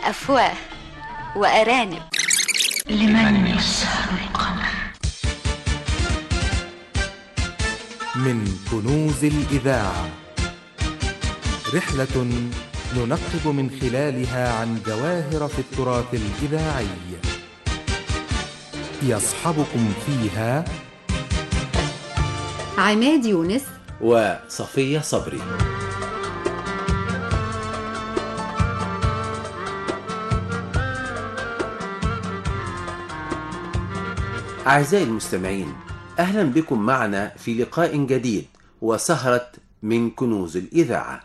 أفواه وأرانب لمن يسهر القمر من كنوز الإذاعة رحلة ننقب من خلالها عن جواهر في التراث الإذاعي يصحبكم فيها عماد يونس وصفية صبري أعزائي المستمعين أهلا بكم معنا في لقاء جديد وسهرة من كنوز الإذاعة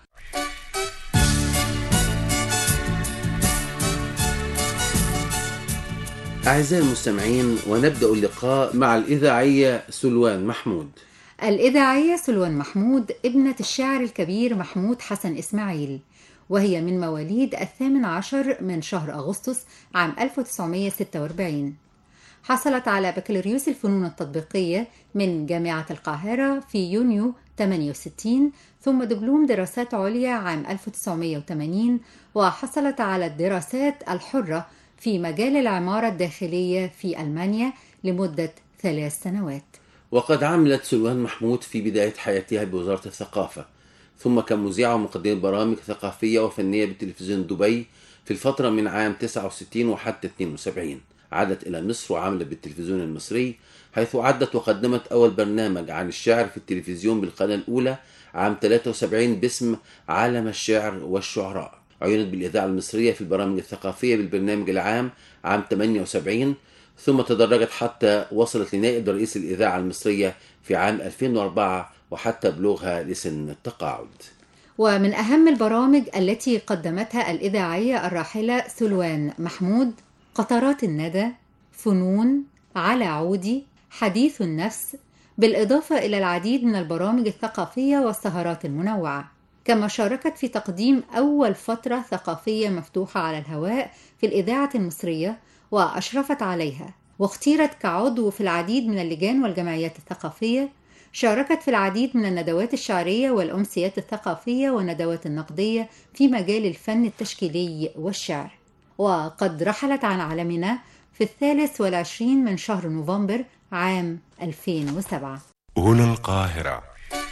أعزائي المستمعين ونبدأ اللقاء مع الإذاعية سلوان محمود الإذاعية سلوان محمود ابنة الشاعر الكبير محمود حسن إسماعيل وهي من مواليد الثامن عشر من شهر أغسطس عام 1946 حصلت على بكالوريوس الفنون التطبيقية من جامعة القاهرة في يونيو 68 ثم دبلوم دراسات عليا عام 1980 وحصلت على الدراسات الحرة في مجال العمارة الداخلية في ألمانيا لمدة ثلاث سنوات وقد عملت سلوان محمود في بداية حياتها بوزارة الثقافة ثم كمذيعة ومقدمة برامج ثقافية وفنية بتلفزيون دبي في الفترة من عام 69 وحتى 72 عادت إلى مصر وعملت بالتلفزيون المصري حيث عدت وقدمت أول برنامج عن الشعر في التلفزيون بالقناة الأولى عام 73 باسم عالم الشعر والشعراء عينت بالإذاعة المصرية في البرامج الثقافية بالبرنامج العام عام 78 ثم تدرجت حتى وصلت لنائب رئيس الإذاعة المصرية في عام 2004 وحتى بلوغها لسن التقاعد ومن أهم البرامج التي قدمتها الإذاعية الراحلة سلوان محمود قطرات الندى فنون على عودي حديث النفس بالإضافة إلى العديد من البرامج الثقافية والسهرات المنوعة كما شاركت في تقديم أول فترة ثقافية مفتوحة على الهواء في الإذاعة المصرية وأشرفت عليها واختيرت كعضو في العديد من اللجان والجمعيات الثقافية شاركت في العديد من الندوات الشعرية والأمسيات الثقافية والندوات النقدية في مجال الفن التشكيلي والشعر وقد رحلت عن عالمنا في الثالث والعشرين من شهر نوفمبر عام 2007 هنا القاهرة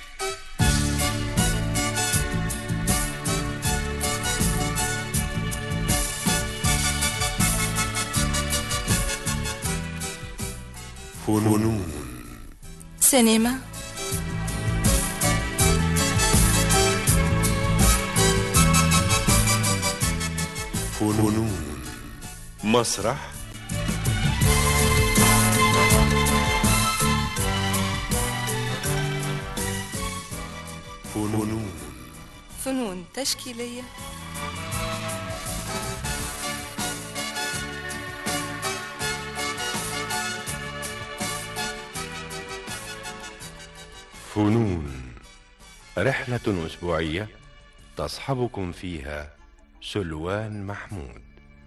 فنون سينما فنون مسرح فنون فنون تشكيلية فنون رحلة أسبوعية تصحبكم فيها سلوان محمود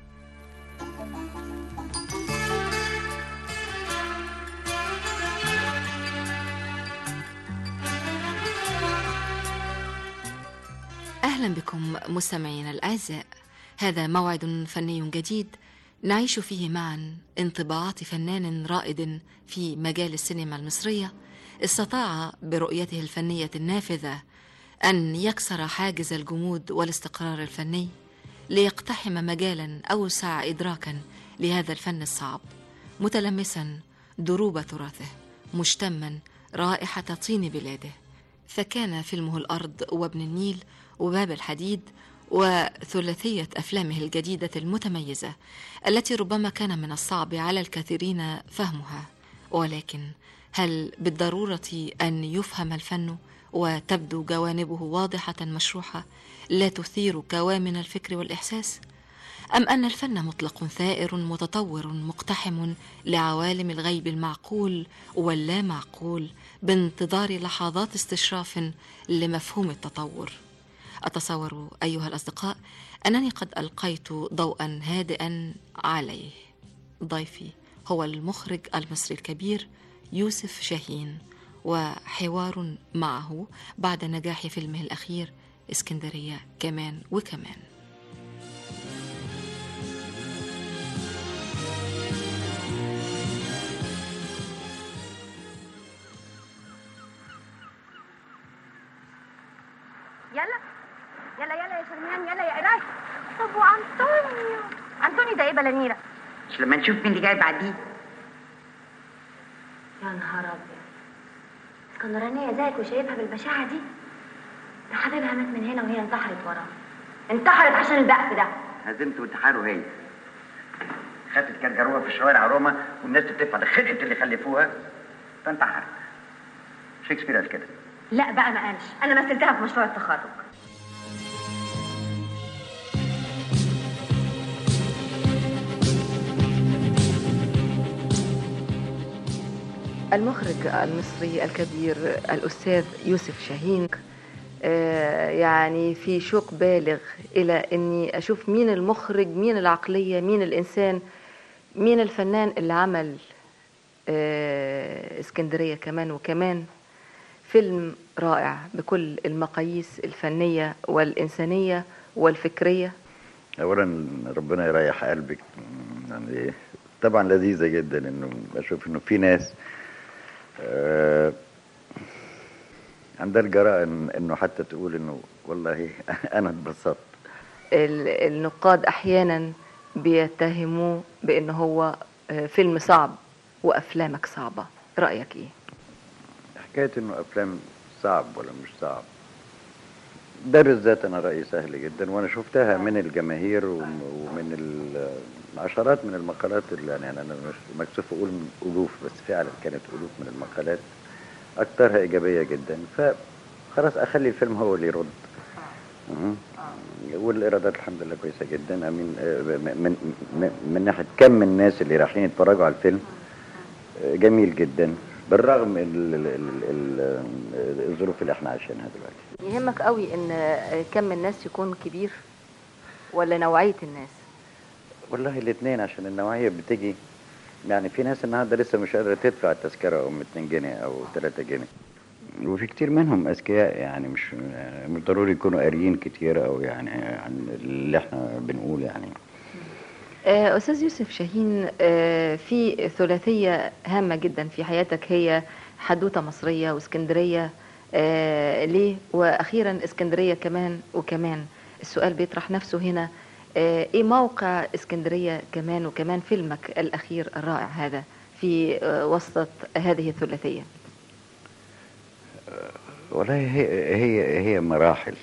أهلا بكم مستمعينا الأعزاء هذا موعد فني جديد نعيش فيه معا انطباعات فنان رائد في مجال السينما المصرية استطاع برؤيته الفنية النافذة أن يكسر حاجز الجمود والاستقرار الفني ليقتحم مجالا أوسع إدراكا لهذا الفن الصعب متلمسا دروب تراثه مشتما رائحة طين بلاده فكان فيلمه الأرض وابن النيل وباب الحديد وثلاثية أفلامه الجديدة المتميزة التي ربما كان من الصعب على الكثيرين فهمها ولكن هل بالضرورة أن يفهم الفن وتبدو جوانبه واضحة مشروحة لا تثير كوامن الفكر والإحساس؟ أم أن الفن مطلق ثائر متطور مقتحم لعوالم الغيب المعقول واللا معقول بانتظار لحظات استشراف لمفهوم التطور؟ أتصور أيها الأصدقاء أنني قد ألقيت ضوءا هادئا عليه ضيفي هو المخرج المصري الكبير يوسف شاهين وحوار معه بعد نجاح فيلمه الأخير اسكندرية كمان وكمان انطونيو انطونيو ده ايه بلانيرا مش لما نشوف مين اللي جاي بعديه يا نهار ابيض اسكندرانيه زيك وشايفها بالبشاعه دي ده حبيبها مات من هنا وهي انتحرت وراه انتحرت عشان البقف ده هزمت وانتحاره هي خدت كرجروها في الشوارع روما والناس تتفق على خلقة اللي خلفوها فانتحرت شكسبير قال كده لا بقى ما قالش انا مثلتها في مشروع التخرج المخرج المصري الكبير الأستاذ يوسف شاهين آه، يعني في شوق بالغ إلى أني أشوف مين المخرج مين العقلية مين الإنسان مين الفنان اللي عمل آه، اسكندرية كمان وكمان فيلم رائع بكل المقاييس الفنية والإنسانية والفكرية اولا ربنا يريح قلبك يعني طبعا لذيذه جدا انه اشوف انه في ناس آه، عندها الجراءه إن- انه حتى تقول انه والله انا اتبسطت ال- النقاد أحيانا بيتهموه بأن هو آه، فيلم صعب وأفلامك صعبة رأيك إيه؟ حكايه انه افلام صعب ولا مش صعب ده بالذات انا رايي سهل جدا وانا شفتها من الجماهير وم- ومن ال- عشرات من المقالات اللي يعني انا مش مكسوف اقول الوف بس فعلا كانت الوف من المقالات اكثرها ايجابيه جدا فخلاص اخلي الفيلم هو اللي يرد مهم. والايرادات الحمد لله كويسه جدا امين آه، من من, من ناحيه كم الناس اللي رايحين يتفرجوا على الفيلم آه، جميل جدا بالرغم من ال- ال- ال- ال- الظروف اللي احنا عايشينها دلوقتي يهمك قوي أن كم الناس يكون كبير ولا نوعية الناس؟ والله الاثنين عشان النوعيه بتيجي يعني في ناس النهارده لسه مش قادره تدفع التذكره ام 2 جنيه او 3 جنيه وفي كتير منهم اذكياء يعني مش مش ضروري يكونوا قاريين كتير او يعني عن اللي احنا بنقول يعني آه، أستاذ يوسف شاهين آه، في ثلاثية هامة جدا في حياتك هي حدوتة مصرية واسكندرية آه، ليه وأخيرا اسكندرية كمان وكمان السؤال بيطرح نفسه هنا آه، إيه موقع اسكندرية كمان وكمان فيلمك الأخير الرائع هذا في آه، وسط هذه الثلاثية والله هي هي هي مراحل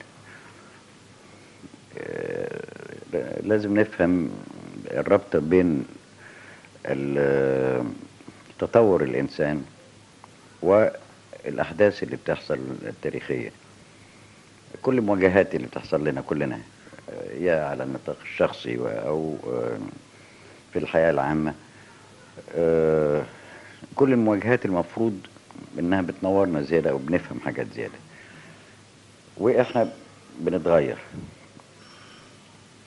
آه، لازم نفهم الربط بين ال- تطور الإنسان والأحداث اللي بتحصل التاريخية كل المواجهات اللي بتحصل لنا كلنا آه، يا على النطاق الشخصي و- أو آه، في الحياة العامة آه، كل المواجهات المفروض انها بتنورنا زياده وبنفهم حاجات زياده واحنا بنتغير ف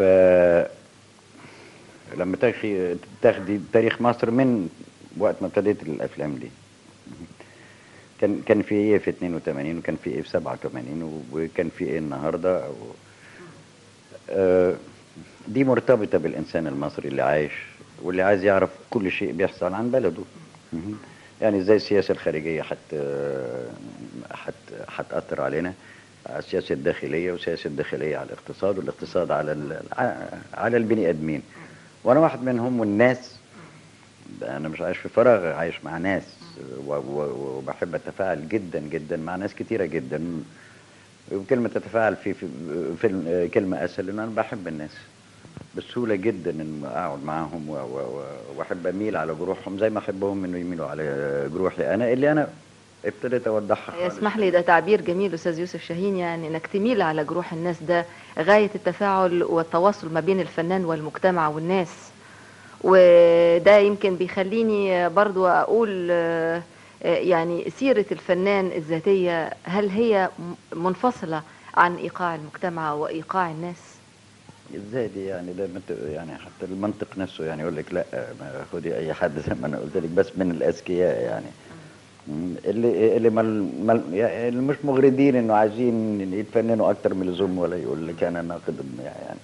لما تاخي تاخدي تاريخ مصر من وقت ما ابتديت الافلام دي كان كان في ايه في 82 وكان في ايه في 87 وكان في ايه النهارده و... آه، دي مرتبطه بالانسان المصري اللي عايش واللي عايز يعرف كل شيء بيحصل عن بلده مهم. يعني ازاي السياسه الخارجيه حت حت هتاثر علينا على السياسه الداخليه والسياسه الداخليه على الاقتصاد والاقتصاد على ال... على البني ادمين وانا واحد منهم والناس ده انا مش عايش في فراغ عايش مع ناس و- و- وبحب اتفاعل جدا جدا مع ناس كتيره جدا وكلمه تتفاعل في في, في كلمه اسهل لان انا بحب الناس بسهوله جدا ان اقعد معاهم و- و- و- واحب اميل على جروحهم زي ما احبهم انه يميلوا على جروحي انا اللي انا ابتديت اوضحها خالص. يسمح لي ده تعبير جميل أستاذ يوسف شاهين يعني إنك تميل على جروح الناس ده غاية التفاعل والتواصل ما بين الفنان والمجتمع والناس وده يمكن بيخليني برضو أقول آه، آه، يعني سيرة الفنان الذاتية هل هي م- منفصلة عن إيقاع المجتمع وإيقاع الناس ازاي دي يعني ده مت- يعني حتى المنطق نفسه يعني يقول لك لا ما خدي اي حد زي ما انا قلت لك بس من الاذكياء يعني مم. اللي اللي مل مل يعني اللي مش مغردين انه عايزين يتفننوا اكتر من اللزوم ولا يقول لك انا ناقد يعني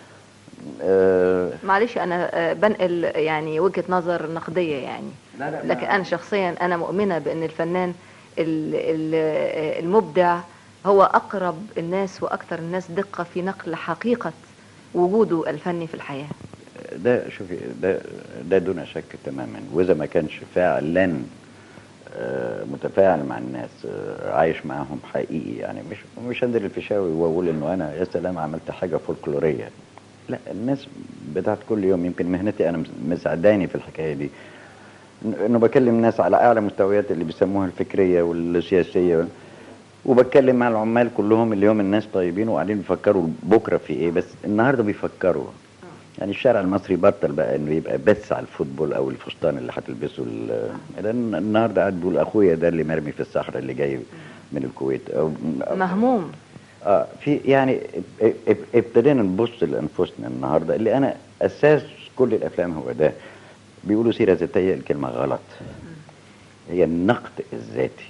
آه معلش أنا آه، بنقل يعني وجهة نظر نقدية يعني لا لا لكن أنا شخصيا أنا مؤمنة بأن الفنان ال- ال- المبدع هو أقرب الناس وأكثر الناس دقة في نقل حقيقة وجوده الفني في الحياة ده شوفي ده ده دون شك تماما واذا ما كانش فعلا آه، متفاعل مع الناس آه، عايش معاهم حقيقي يعني مش مش انزل الفيشاوي واقول انه انا يا سلام عملت حاجه فولكلوريه لا الناس بتاعت كل يوم يمكن مهنتي انا مس- مساعداني في الحكايه دي إن- انه بكلم ناس على اعلى مستويات اللي بيسموها الفكريه والسياسيه وال- وبتكلم مع العمال كلهم اليوم الناس طيبين وقاعدين بيفكروا بكره في ايه بس النهارده بيفكروا يعني الشارع المصري بطل بقى انه يبقى بس على الفوتبول او الفستان اللي هتلبسه ال- لان النهارده قاعد بيقول اخويا ده اللي مرمي في الصحراء اللي جاي من الكويت أو مهموم اه في يعني اب- اب- ابتدينا نبص لانفسنا النهارده اللي انا اساس كل الافلام هو ده بيقولوا سيره ذاتيه الكلمه غلط هي النقد الذاتي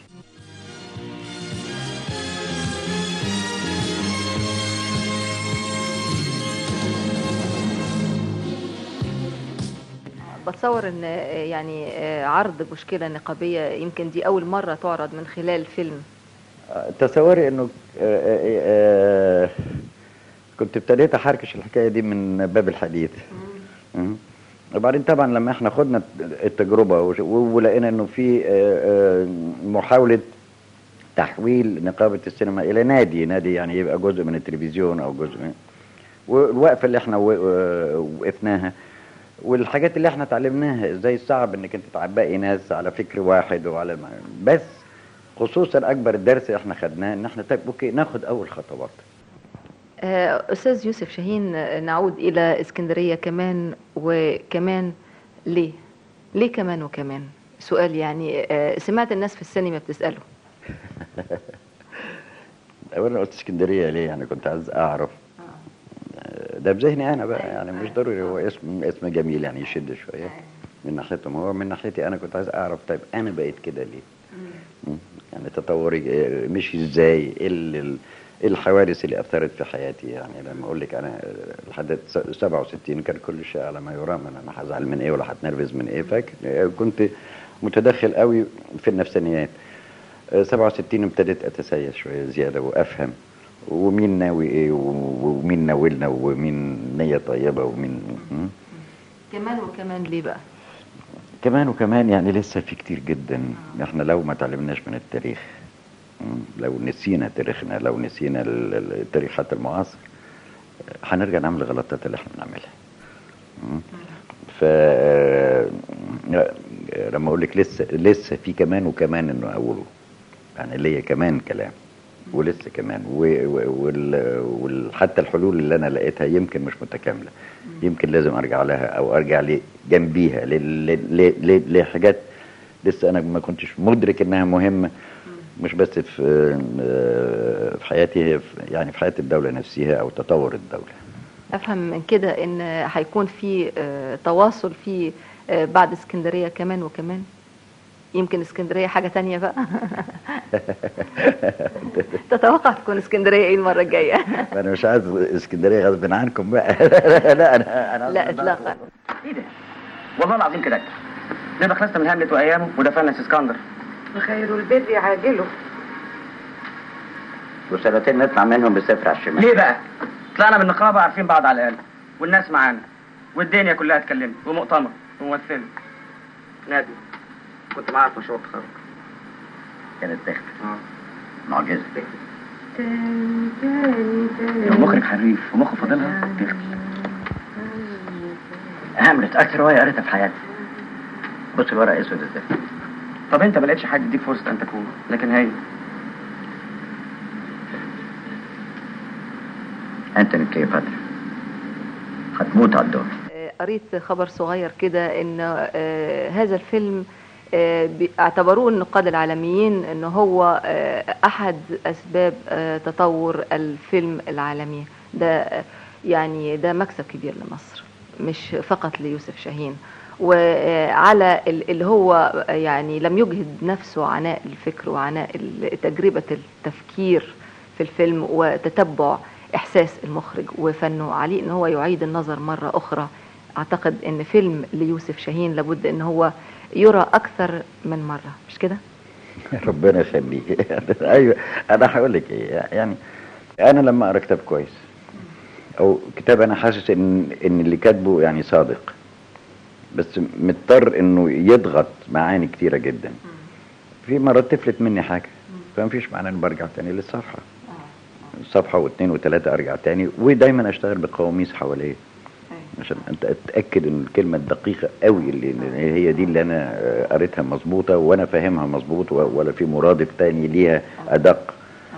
بتصور ان يعني عرض مشكلة نقابية يمكن دي أول مرة تعرض من خلال فيلم آه، تصوري انه آه، آه، آه، كنت ابتديت احركش الحكايه دي من باب الحديث مم. وبعدين طبعا لما احنا خدنا التجربه وش- ولقينا انه في آه، آه، محاوله تحويل نقابه السينما الى نادي نادي يعني يبقى جزء من التلفزيون او جزء من والوقفه اللي احنا و- آه، وقفناها والحاجات اللي احنا اتعلمناها ازاي صعب انك انت تعبئي ناس على فكر واحد وعلى بس خصوصا اكبر درس احنا خدناه ان احنا طيب اوكي ناخد اول خطوات آه، أستاذ يوسف شاهين آه، نعود إلى اسكندرية كمان وكمان ليه؟ ليه كمان وكمان؟ سؤال يعني آه، سمعت الناس في السينما بتسأله اولا قلت اسكندريه ليه يعني كنت عايز اعرف آه، ده بذهني انا بقى يعني مش ضروري هو اسم اسم جميل يعني يشد شويه من ناحيتهم هو من ناحيتي انا كنت عايز اعرف طيب انا بقيت كده ليه مم. يعني تطوري آه، مشي ازاي ايه ال- ايه الحوادث اللي اثرت في حياتي يعني لما اقول لك انا آه، لحد س- 67 كان كل شيء على ما يرام ان انا هزعل من ايه ولا هتنرفز من ايه فاكر آه، كنت متدخل قوي في النفسانيات آه، 67 ابتديت اتسيس شويه زياده وافهم ومين ناوي ايه و- ومين ناولنا ومين نيه طيبه ومين مم. كمان وكمان ليه بقى؟ كمان وكمان يعني لسه في كتير جدا احنا لو ما تعلمناش من التاريخ مم، لو نسينا تاريخنا لو نسينا ال- ال- التاريخ حتى المعاصر هنرجع نعمل الغلطات اللي احنا بنعملها مم. ف لما اقول لك لسه لسه في كمان وكمان انه اقوله يعني ليا كمان كلام ولسه كمان و- و- وال- وال- حتى الحلول اللي انا لقيتها يمكن مش متكامله يمكن لازم ارجع لها او ارجع ل- جنبيها ل- ل- ل- ل- لحاجات لسه انا ما كنتش مدرك انها مهمه مش بس في في حياتي هي في- يعني في حياه الدوله نفسها او تطور الدوله أفهم من كده إن هيكون في آه، تواصل في آه، بعد اسكندرية كمان وكمان يمكن اسكندرية حاجة تانية بقى تتوقع تكون اسكندرية ايه المرة الجاية انا مش عايز اسكندريه غصب عنكم بقى لا انا انا لا اطلاقا ايه ده؟ والله العظيم كده نبقى خلصنا من هاملت وايامه ودفعنا اسكندر خير البر عاجله وسنتين نطلع منهم بصفر على الشمال ليه بقى؟ طلعنا من النقابه عارفين بعض على الاقل والناس معانا والدنيا كلها اتكلمت ومؤتمر وممثل نادي كنت معاه في مشروع التخرج كانت تخت اه معجزه المخرج حريف ومخه فاضلها تخت هاملت اكتر روايه قريتها في حياتي بص الورق اسود ازاي طب انت ما لقيتش حد يديك فرصه ان تكون لكن هي انتوني كليوباترا هتموت على الدور آه، قريت خبر صغير كده ان آه، هذا الفيلم آه، بي- اعتبروه النقاد العالميين ان هو آه، احد اسباب آه، تطور الفيلم العالمي ده آه، يعني ده مكسب كبير لمصر مش فقط ليوسف شاهين وعلى ال- اللي هو يعني لم يجهد نفسه عناء الفكر وعناء ال- تجربة التفكير في الفيلم وتتبع إحساس المخرج وفنه عليه إن هو يعيد النظر مرة أخرى أعتقد إن فيلم ليوسف شاهين لابد إن هو يرى أكثر من مرة مش كده؟ ربنا يخليك ايوه انا هقول لك ايه يعني انا لما اقرا كتاب كويس او كتاب انا حاسس ان ان اللي كاتبه يعني صادق بس مضطر انه يضغط معاني كتيره جدا في مرات تفلت مني حاجه فمفيش معنى اني برجع تاني للصفحه صفحه واثنين وثلاثه ارجع تاني ودايما اشتغل بقواميس حواليا عشان انت اتاكد ان الكلمه الدقيقه قوي اللي اللي هي دي اللي انا آه، قريتها مظبوطه وانا فاهمها مظبوط و- ولا في مرادف تاني ليها ادق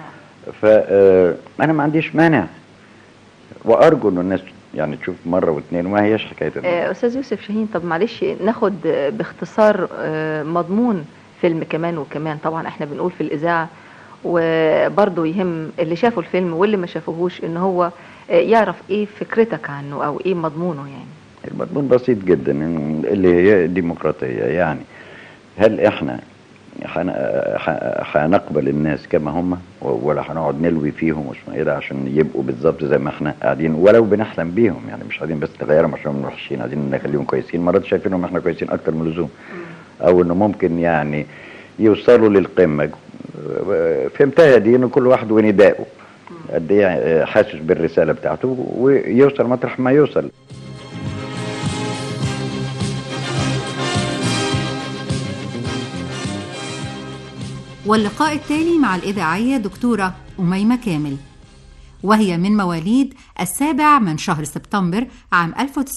فانا ما عنديش مانع وارجو ان الناس يعني تشوف مره واثنين وما هيش حكايه إن- آه، استاذ يوسف شاهين طب معلش ناخد آه، باختصار آه، مضمون فيلم كمان وكمان طبعا احنا بنقول في الاذاعه وبرضه يهم اللي شافوا الفيلم واللي ما شافوهوش ان هو آه، يعرف ايه فكرتك عنه او ايه مضمونه يعني المضمون بسيط جدا إن اللي هي ديمقراطية يعني هل احنا حن- ح- هنقبل الناس كما هم و- ولا هنقعد نلوي فيهم واسمه ايه ده عشان يبقوا بالظبط زي ما احنا قاعدين ولو بنحلم بيهم يعني مش قاعدين بس نغيرهم عشان هم وحشين عايزين نخليهم كويسين مرات شايفينهم احنا كويسين اكتر من اللزوم او انه ممكن يعني يوصلوا للقمه فهمتها دي ان كل واحد وندائه قد ايه حاسس بالرساله بتاعته ويوصل مطرح ما يوصل واللقاء التالي مع الإذاعية دكتورة أميمة كامل وهي من مواليد السابع من شهر سبتمبر عام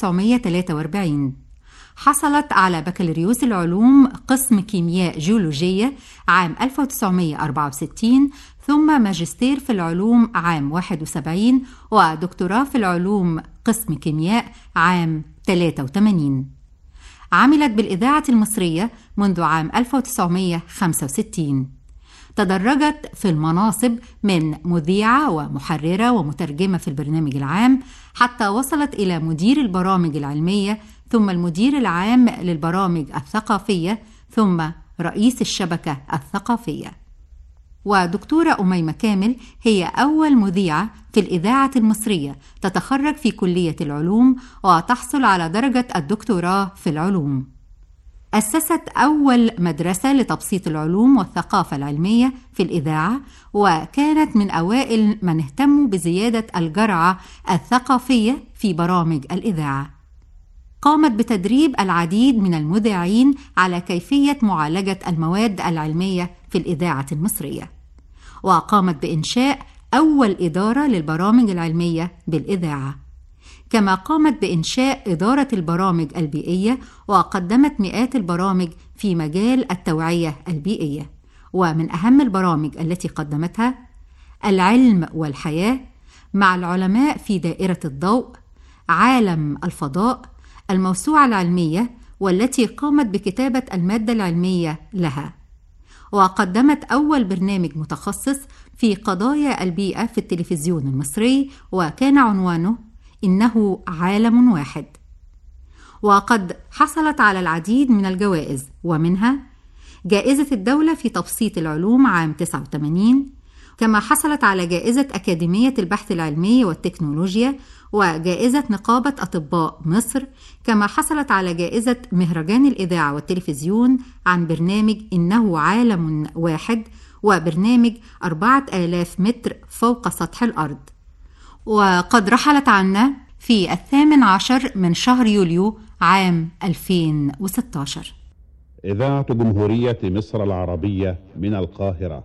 1943 حصلت على بكالوريوس العلوم قسم كيمياء جيولوجية عام 1964 ثم ماجستير في العلوم عام 71 ودكتوراه في العلوم قسم كيمياء عام 83 عملت بالإذاعة المصرية منذ عام 1965 تدرجت في المناصب من مذيعة ومحررة ومترجمة في البرنامج العام حتى وصلت إلى مدير البرامج العلمية ثم المدير العام للبرامج الثقافية ثم رئيس الشبكة الثقافية ودكتورة أميمة كامل هي أول مذيعة في الإذاعة المصرية تتخرج في كلية العلوم وتحصل على درجة الدكتوراه في العلوم. أسست أول مدرسة لتبسيط العلوم والثقافة العلمية في الإذاعة وكانت من أوائل من اهتموا بزيادة الجرعة الثقافية في برامج الإذاعة. قامت بتدريب العديد من المذيعين على كيفية معالجة المواد العلمية في الإذاعة المصرية. وقامت بإنشاء أول إدارة للبرامج العلمية بالإذاعة. كما قامت بإنشاء إدارة البرامج البيئية وقدمت مئات البرامج في مجال التوعية البيئية. ومن أهم البرامج التي قدمتها العلم والحياة مع العلماء في دائرة الضوء، عالم الفضاء، الموسوعة العلمية والتي قامت بكتابة المادة العلمية لها. وقدمت أول برنامج متخصص في قضايا البيئة في التلفزيون المصري وكان عنوانه إنه عالم واحد. وقد حصلت على العديد من الجوائز ومنها جائزة الدولة في تبسيط العلوم عام 89 كما حصلت على جائزة أكاديمية البحث العلمي والتكنولوجيا وجائزة نقابة أطباء مصر كما حصلت على جائزة مهرجان الإذاعة والتلفزيون عن برنامج إنه عالم واحد وبرنامج أربعة آلاف متر فوق سطح الأرض وقد رحلت عنا في الثامن عشر من شهر يوليو عام 2016 إذاعة جمهورية مصر العربية من القاهرة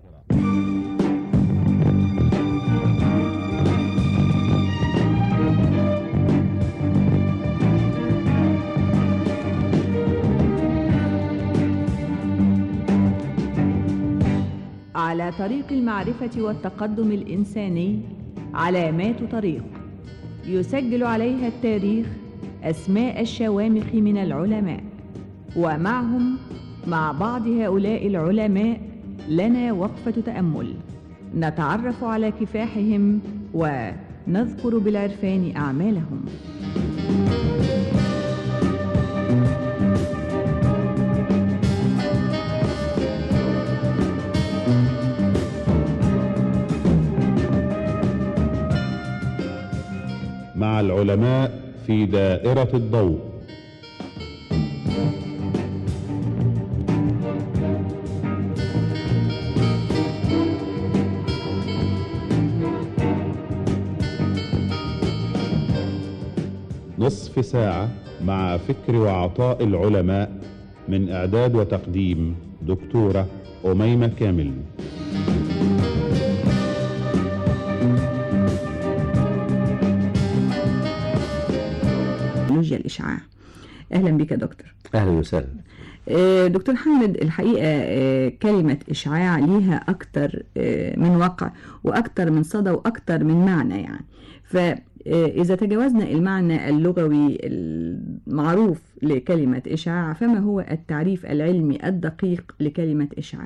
على طريق المعرفة والتقدم الإنساني علامات طريق يسجل عليها التاريخ أسماء الشوامخ من العلماء ومعهم مع بعض هؤلاء العلماء لنا وقفة تأمل نتعرف على كفاحهم ونذكر بالعرفان أعمالهم مع العلماء في دائرة الضوء نصف ساعة مع فكر وعطاء العلماء من إعداد وتقديم دكتورة أميمة كامل تكنولوجيا الإشعاع أهلا بك يا دكتور اهلا وسهلا آه، دكتور حامد الحقيقة آه، كلمة إشعاع ليها أكتر آه، من وقع وأكتر من صدى وأكتر من معنى يعني فإذا تجاوزنا المعنى اللغوي المعروف لكلمة إشعاع فما هو التعريف العلمي الدقيق لكلمة إشعاع؟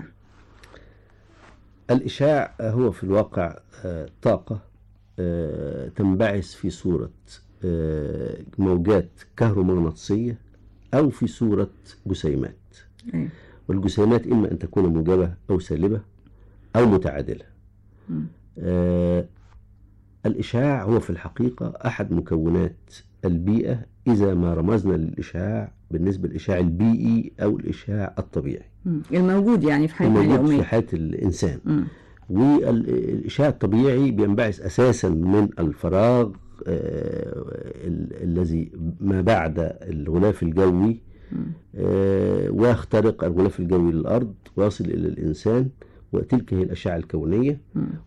الإشاع هو في الواقع آه، طاقة آه، تنبعث في صورة آه، موجات كهرومغناطيسية أو في صورة جسيمات أيوة. والجسيمات إما أن تكون موجبة أو سالبة أو متعادلة مم. آه، الإشعاع هو في الحقيقة أحد مكونات البيئة إذا ما رمزنا للإشعاع بالنسبة للإشعاع البيئي أو الإشعاع الطبيعي مم. الموجود يعني في حياتنا الموجود اليومية في حياة الإنسان مم. والإشعاع الطبيعي بينبعث أساسا من الفراغ آه، ال- الذي ما بعد الغلاف الجوي آه، ويخترق الغلاف الجوي للأرض ويصل إلى الإنسان وتلك هي الأشعة الكونية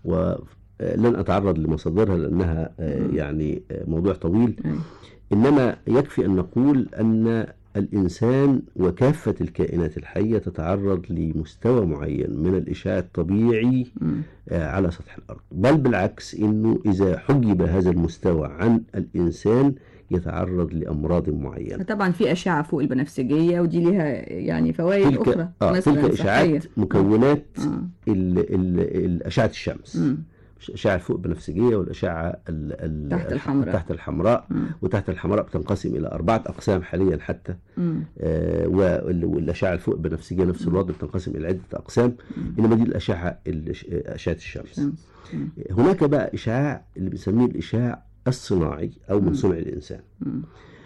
ولن أتعرض لمصادرها لأنها آه، يعني آه، موضوع طويل إنما يكفي أن نقول أن الإنسان وكافة الكائنات الحية تتعرض لمستوى معين من الإشعاع الطبيعي آه، على سطح الأرض بل بالعكس أنه إذا حجب هذا المستوى عن الإنسان يتعرض لأمراض معينة طبعا في أشعة فوق البنفسجية ودي ليها يعني فوائد تلك أخرى آه مثلا تلك إشعاعات صحية. مكونات آه. ال- ال- ال- أشعة الشمس مم. الأشعة فوق البنفسجية والأشعة ال- ال- تحت الحمراء. تحت الحمراء مم. وتحت الحمراء بتنقسم إلى أربعة أقسام حاليا حتى مم. آه، وال- والأشعة الفوق البنفسجية نفس الوضع بتنقسم إلى عدة أقسام إنما دي الأشعة الش- أشعة الشمس مم. هناك بقى إشعاع اللي بنسميه الإشعاع الصناعي أو من صنع الإنسان مم.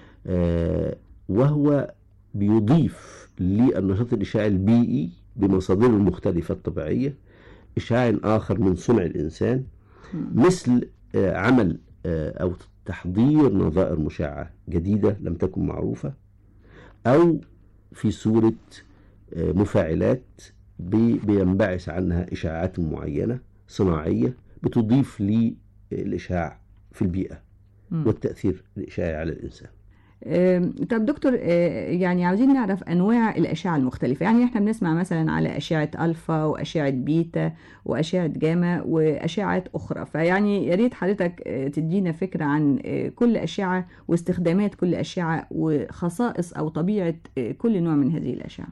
آه، وهو بيضيف للنشاط الإشعاعي البيئي بمصادره المختلفة الطبيعية إشعاع آخر من صنع الإنسان مثل آه، عمل آه، أو تحضير نظائر مشعة جديدة لم تكن معروفة أو في صورة آه، مفاعلات بي- بينبعث عنها إشعاعات معينة صناعية بتضيف للإشعاع في البيئة مم. والتأثير الإشعاعي على الإنسان آم، طب دكتور آه، يعني عاوزين نعرف انواع الاشعه المختلفه يعني احنا بنسمع مثلا على اشعه الفا واشعه بيتا واشعه جاما واشعات اخرى فيعني يا ريت حضرتك آه، تدينا فكره عن آه، كل اشعه واستخدامات كل اشعه وخصائص او طبيعه آه، كل نوع من هذه الاشعه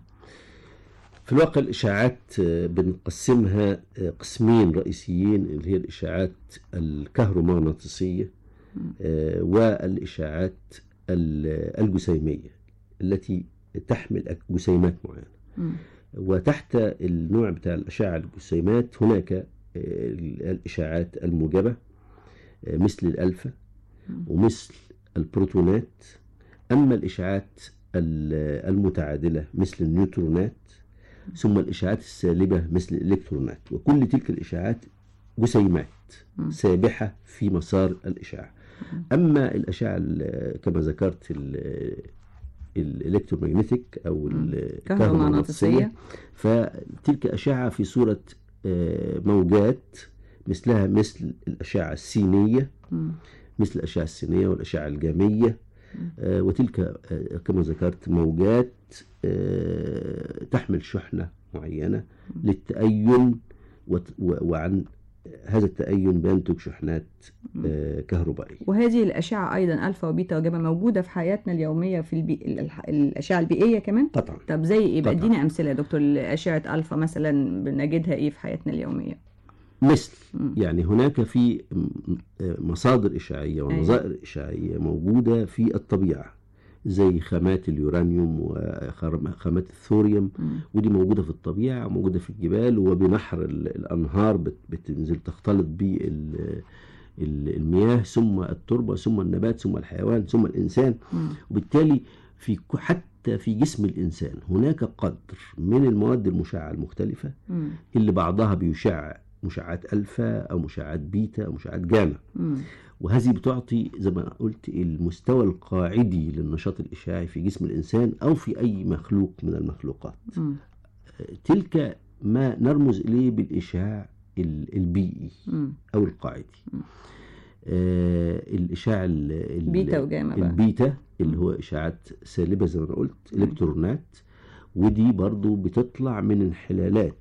في الواقع الإشاعات آه، بنقسمها آه، قسمين رئيسيين اللي هي الإشاعات الكهرومغناطيسية آه، والإشاعات ال- الجسيمية التي تحمل أك- جسيمات معينة وتحت النوع بتاع الأشعة الجسيمات هناك آه، الإشاعات الموجبة آه، مثل الألفا ومثل البروتونات أما الإشعاعات ال- المتعادلة مثل النيوترونات ثم الإشعاعات السالبة مثل الإلكترونات وكل تلك الإشعاعات جسيمات سابحة في مسار الإشعاع أما الأشعة ال- كما ذكرت ال- الإلكترومagnetic أو الكهرومغناطيسية فتلك أشعة في صورة آه، موجات مثلها مثل الأشعة السينية مثل الأشعة السينية والأشعة الجامية آه، وتلك آه، كما ذكرت موجات آه، تحمل شحنة معينة للتأين وت- و- وعن هذا التأين بينتج شحنات آه، كهربائية وهذه الاشعه ايضا الفا وبيتا وجاما موجوده في حياتنا اليوميه في البي... الح- الاشعه البيئيه كمان قطعا طب زي ايه بقى طبعاً. ادينا امثله يا دكتور اشعه الفا مثلا بنجدها ايه في حياتنا اليوميه مثل يعني هناك في م- آه، مصادر إشعاعية ونظائر إشعاعية موجودة في الطبيعة زي خامات اليورانيوم وخامات الثوريوم ودي موجودة في الطبيعة موجودة في الجبال وبنحر ال- الأنهار بت- بتنزل تختلط بالمياه ثم التربة ثم النبات ثم الحيوان ثم الإنسان وبالتالي في ك- حتى في جسم الإنسان هناك قدر من المواد المشعة المختلفة اللي بعضها بيشع مشعات الفا او مشعات بيتا او مشعات جاما مم. وهذه بتعطي زي ما قلت المستوى القاعدي للنشاط الاشعاعي في جسم الانسان او في اي مخلوق من المخلوقات مم. تلك ما نرمز اليه بالاشعاع ال- البيئي مم. او القاعدي آه الاشعاع ال- ال- بيتا وجاما بقى. البيتا اللي هو اشعاعات سالبه زي ما انا قلت الكترونات ودي برضو بتطلع من انحلالات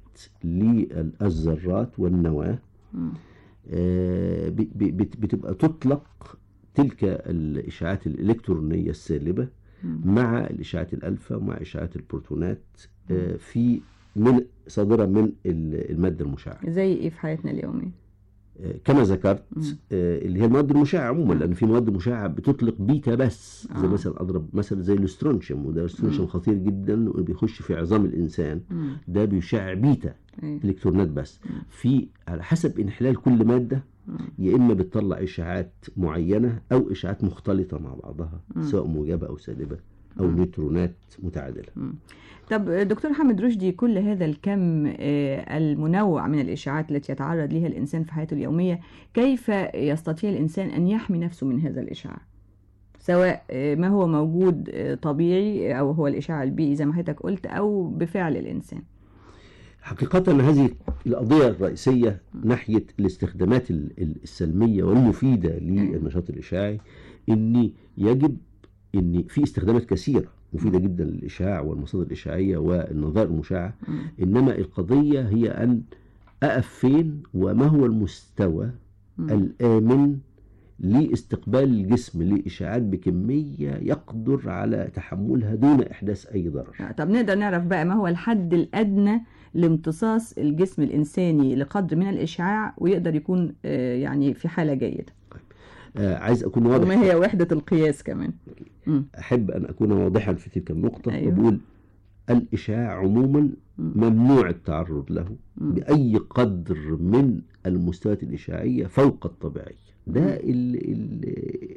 للذرات والنواه مم. آه، ب- ب- بت- بتبقى تطلق تلك الاشعاعات الالكترونيه السالبه مم. مع الاشعاعات الالفا ومع اشعاعات البروتونات آه، في من صادره من ال- الماده المشعه زي ايه في حياتنا اليوميه آه، كما ذكرت آه، اللي هي المواد المشعه عموما لان في مواد مشعه بتطلق بيتا بس زي آه. مثلا اضرب مثلا زي الاسترونشيوم وده الاسترونشيوم مم. خطير جدا وبيخش في عظام الانسان مم. ده بيشع بيتا أيوة. الكترونات بس في على حسب انحلال كل ماده يا اما بتطلع اشعاعات معينه او اشعاعات مختلطه مع بعضها مم. سواء موجبه او سالبه او نيوترونات متعادله طب دكتور حامد رشدي كل هذا الكم آه، المنوع من الإشعاعات التي يتعرض لها الإنسان في حياته اليومية كيف يستطيع الإنسان أن يحمي نفسه من هذا الإشعاع سواء آه، ما هو موجود آه، طبيعي أو هو الإشعاع البيئي زي ما حضرتك قلت أو بفعل الإنسان حقيقة هذه القضية الرئيسية ناحية الاستخدامات ال- ال- السلمية والمفيدة للنشاط الإشعاعي إن يجب إن في استخدامات كثيرة مفيدة جدا للإشعاع والمصادر الإشعاعية والنظائر المشعة إنما القضية هي أن أقف فين وما هو المستوى الآمن لاستقبال الجسم لإشعاعات بكمية يقدر على تحملها دون إحداث أي ضرر آه، طب نقدر نعرف بقى ما هو الحد الأدنى لامتصاص الجسم الإنساني لقدر من الإشعاع ويقدر يكون آه، يعني في حالة جيدة آه عايز أكون واضح وما هي وحدة القياس كمان مم. أحب أن أكون واضحا في تلك النقطة أيوه. وبقول الإشعاع عموما ممنوع التعرض له بأي قدر من المستويات الإشعاعية فوق الطبيعية ده ال ال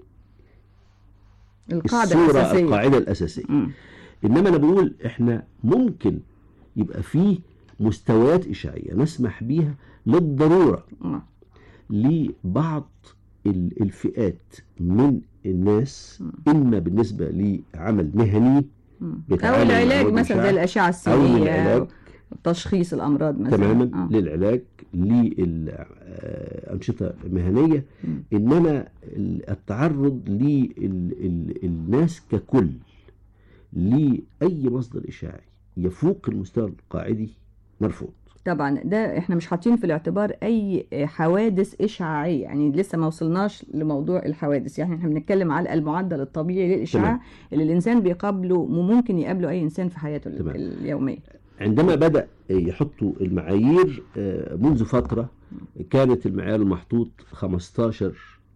القاعدة الصورة الأساسية القاعدة الأساسية إنما أنا بقول إحنا ممكن يبقى فيه مستويات إشعاعية نسمح بيها للضرورة آه. لبعض ال- الفئات من الناس إما بالنسبة لعمل مهني أو بيتعامل مع العلاج مواد مثلا زي مشعة، الأشعة أو السينية للعلاج تشخيص الأمراض مثلا تماما آه. للعلاج للأنشطة المهنية إنما ال- التعرض للناس ككل لأي مصدر إشعاعي يفوق المستوى القاعدي مرفوض طبعا ده احنا مش حاطين في الاعتبار اي حوادث اشعاعيه يعني لسه ما وصلناش لموضوع الحوادث يعني احنا بنتكلم على المعدل الطبيعي للاشعاع تمام. اللي الانسان بيقابله وممكن يقابله اي انسان في حياته ال- تمام. اليوميه عندما بدأ يحطوا المعايير آه، منذ فترة كانت المعيار المحطوط 15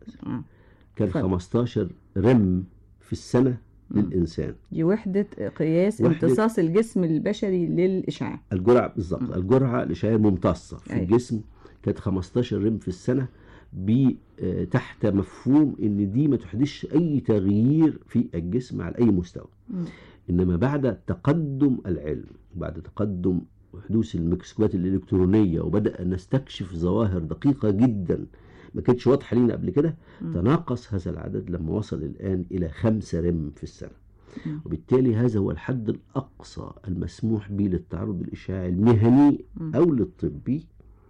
كان 15 رم في السنة للإنسان دي وحده قياس وحدة- امتصاص الجسم البشري للاشعاع الجرعة بالظبط الجرعة الإشعاعية الممتصة في أيوة. الجسم كانت 15 رم في السنة ب آه، تحت مفهوم ان دي ما تحدثش اي تغيير في الجسم على اي مستوى انما بعد تقدم العلم بعد تقدم حدوث الميكروسكوبات الالكترونيه وبدا نستكشف ظواهر دقيقه جدا ما كانتش واضحه لينا قبل كده تناقص هذا العدد لما وصل الان الى خمسة رم في السنه وبالتالي هذا هو الحد الاقصى المسموح به للتعرض الاشعاعي المهني او للطبي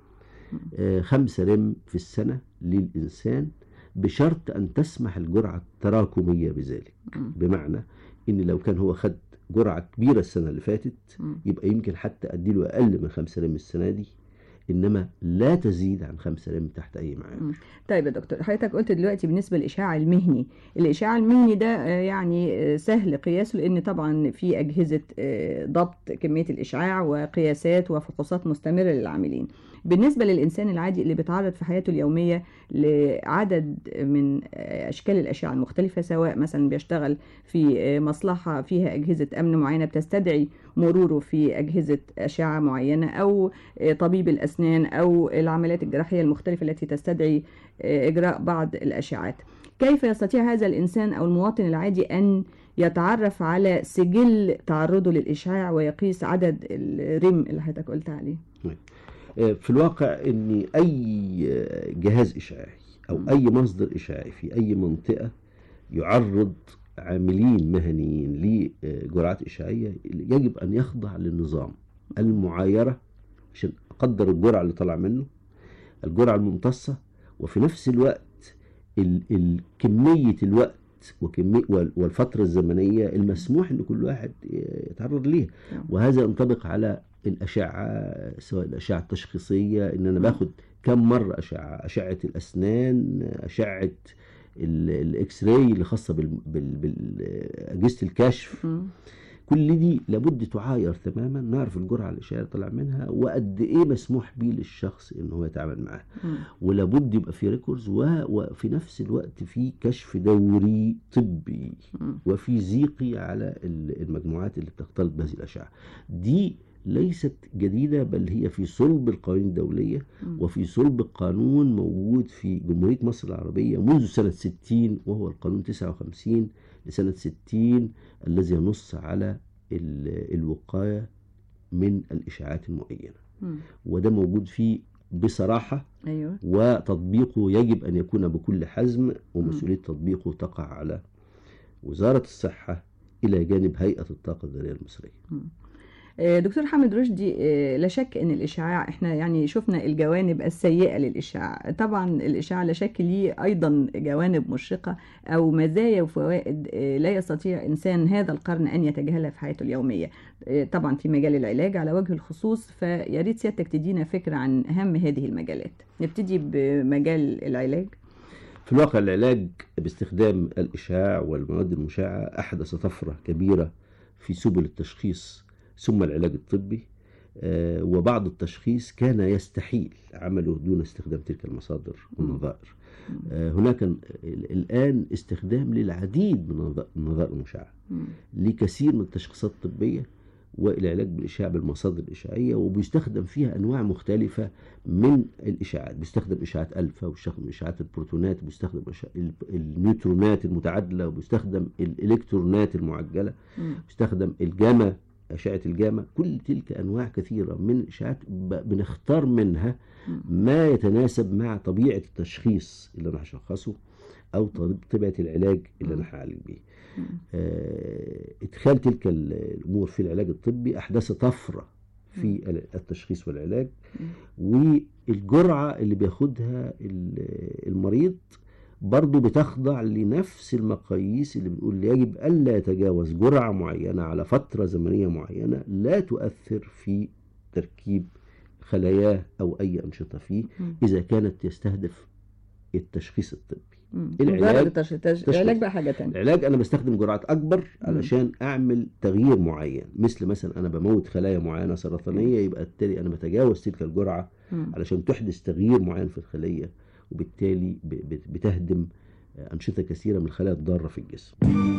آه، خمسة رم في السنة للإنسان بشرط أن تسمح الجرعة التراكمية بذلك بمعنى إن لو كان هو خد جرعة كبيرة السنة اللي فاتت يبقى يمكن حتى أديله أقل من خمسة رم السنة دي إنما لا تزيد عن خمسة رم تحت أي معايير طيب يا دكتور حضرتك قلت دلوقتي بالنسبه للاشعاع المهني الاشعاع المهني ده آه، يعني آه، سهل قياسه لان طبعا في اجهزه آه، ضبط كميه الاشعاع وقياسات وفحوصات مستمره للعاملين بالنسبه للانسان العادي اللي بيتعرض في حياته اليوميه لعدد من آه، اشكال الاشعه المختلفه سواء مثلا بيشتغل في آه، مصلحه فيها اجهزه امن معينه بتستدعي مروره في اجهزه اشعه معينه او آه، طبيب الاسنان او العمليات الجراحيه المختلفه التي تستدعي آه، اجراء بعض الاشعاعات كيف يستطيع هذا الانسان او المواطن العادي ان يتعرف على سجل تعرضه للاشعاع ويقيس عدد الرم اللي حضرتك قلت عليه آه، في الواقع ان اي آه، جهاز اشعاعي او اي مصدر اشعاعي في اي منطقه يعرض عاملين مهنيين لجرعات اشعاعيه يجب ان يخضع للنظام المعايره عشان اقدر الجرعه اللي طالع منه الجرعه الممتصه وفي نفس الوقت ال- ال- كميه الوقت وكمية وال- والفترة الزمنية المسموح ان كل واحد يتعرض ليها وهذا ينطبق على الأشعة سواء الأشعة التشخيصية ان انا باخد كم مرة أشعة أشعة الأسنان أشعة ال- الاكس راي اللي خاصة بال- بال- بأجهزة الكشف كل دي لابد تعاير تماما نعرف الجرعة الإشعاعية اللي طلع منها وقد إيه مسموح بيه للشخص إن هو يتعامل معاها ولابد يبقى في ريكوردز و- وفي نفس الوقت في كشف دوري طبي وفي زيقي على ال- المجموعات اللي بتختلط بهذه الأشعة دي ليست جديدة بل هي في صلب القوانين الدولية وفي صلب قانون موجود في جمهورية مصر العربية منذ سنة 60 وهو القانون 59 لسنة 60 الذي ينص على ال- الوقاية من الإشاعات المعينة وده موجود فيه بصراحة ايوه وتطبيقه يجب أن يكون بكل حزم ومسؤولية تطبيقه تقع على وزارة الصحة إلى جانب هيئة الطاقة الذرية المصرية آه، دكتور حامد رشدي آه، لا شك ان الاشعاع احنا يعني شفنا الجوانب السيئه للاشعاع طبعا الاشعاع لا شك ليه ايضا جوانب مشرقه او مزايا وفوائد آه، لا يستطيع انسان هذا القرن ان يتجاهلها في حياته اليوميه آه، طبعا في مجال العلاج على وجه الخصوص فيا ريت سيادتك تدينا فكره عن اهم هذه المجالات نبتدي بمجال العلاج في الواقع العلاج باستخدام الإشعاع والمواد المشعة أحدث طفرة كبيرة في سبل التشخيص ثم العلاج الطبي آه، وبعض التشخيص كان يستحيل عمله دون استخدام تلك المصادر والنظائر آه، هناك ال- الآن استخدام للعديد من النظ- النظائر المشعة لكثير من التشخيصات الطبية والعلاج بالإشعاع بالمصادر الإشعاعية وبيستخدم فيها أنواع مختلفة من الإشعاعات بيستخدم إشعاعات ألفا وبيستخدم إشعاعات البروتونات وبيستخدم إشعاع- ال- النيوترونات المتعادلة وبيستخدم الإلكترونات المعجلة بيستخدم الجاما أشعة الجاما كل تلك أنواع كثيرة من الإشعاعات ب- بنختار منها ما يتناسب مع طبيعة التشخيص اللي أنا هشخصه أو طب- طبيعة العلاج اللي أنا هعالج بيه آه، إدخال تلك ال- الأمور في العلاج الطبي أحدث طفرة في ال- التشخيص والعلاج والجرعة اللي بياخدها ال- المريض برضو بتخضع لنفس المقاييس اللي بنقول يجب ألا يتجاوز جرعة معينة على فترة زمنية معينة لا تؤثر في تركيب خلاياه أو أي أنشطة فيه مم. إذا كانت يستهدف التشخيص الطبي مم. العلاج مجرد التش- التش- تشخيص. العلاج بقى حاجه تانية العلاج انا بستخدم جرعات اكبر علشان اعمل تغيير معين مثل مثلا انا بموت خلايا معينه سرطانيه يبقى بالتالي انا بتجاوز تلك الجرعه مم. علشان تحدث تغيير معين في الخليه وبالتالي ب- ب- بتهدم انشطه كثيره من الخلايا الضاره في الجسم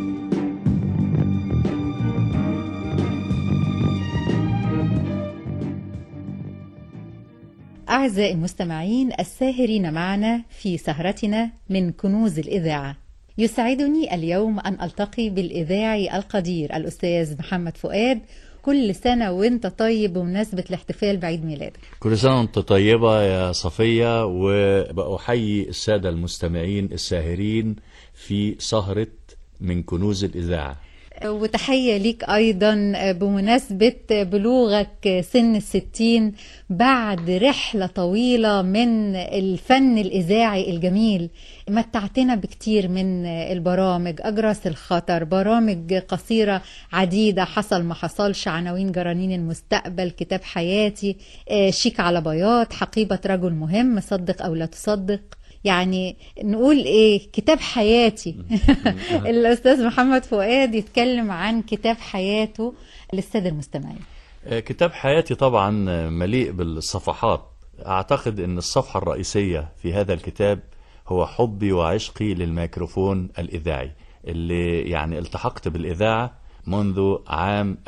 أعزائي المستمعين الساهرين معنا في سهرتنا من كنوز الإذاعة يسعدني اليوم أن ألتقي بالإذاعي القدير الأستاذ محمد فؤاد كل سنة وانت طيب بمناسبة الاحتفال بعيد ميلادك كل سنة وانت طيبة يا صفية وبأحيي السادة المستمعين الساهرين في سهرة من كنوز الإذاعة وتحية ليك أيضا بمناسبة بلوغك سن الستين بعد رحلة طويلة من الفن الإذاعي الجميل متعتنا بكتير من البرامج أجرس الخطر برامج قصيرة عديدة حصل ما حصلش عناوين جرانين المستقبل كتاب حياتي آه، شيك على بياض حقيبة رجل مهم صدق أو لا تصدق يعني نقول ايه كتاب حياتي الاستاذ محمد فؤاد يتكلم عن كتاب حياته للساده المستمعين آه، كتاب حياتي طبعا آه، مليء بالصفحات أعتقد أن الصفحة الرئيسية في هذا الكتاب هو حبي وعشقي للميكروفون الإذاعي اللي يعني التحقت بالإذاعة منذ عام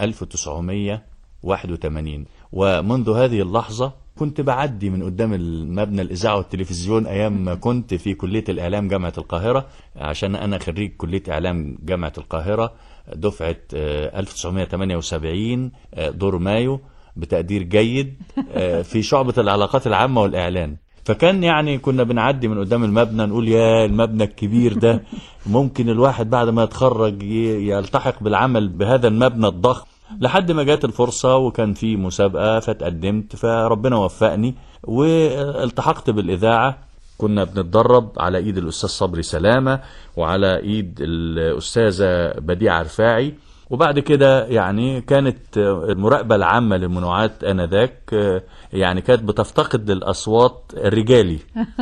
1981 ومنذ هذه اللحظة كنت بعدي من قدام المبنى الإذاعة والتلفزيون أيام ما كنت في كلية الإعلام جامعة القاهرة عشان أنا خريج كلية إعلام جامعة القاهرة دفعة آه، 1978 آه، دور مايو بتقدير جيد آه، في شعبة العلاقات العامة والإعلان فكان يعني كنا بنعدي من قدام المبنى نقول يا المبنى الكبير ده ممكن الواحد بعد ما يتخرج ي- يلتحق بالعمل بهذا المبنى الضخم لحد ما جات الفرصة وكان في مسابقة فتقدمت فربنا وفقني والتحقت بالإذاعة كنا بنتدرب على ايد الاستاذ صبري سلامه وعلى ايد الاستاذه بديعه رفاعي وبعد كده يعني كانت المراقبه العامه للمنوعات انذاك يعني كانت بتفتقد للاصوات الرجالي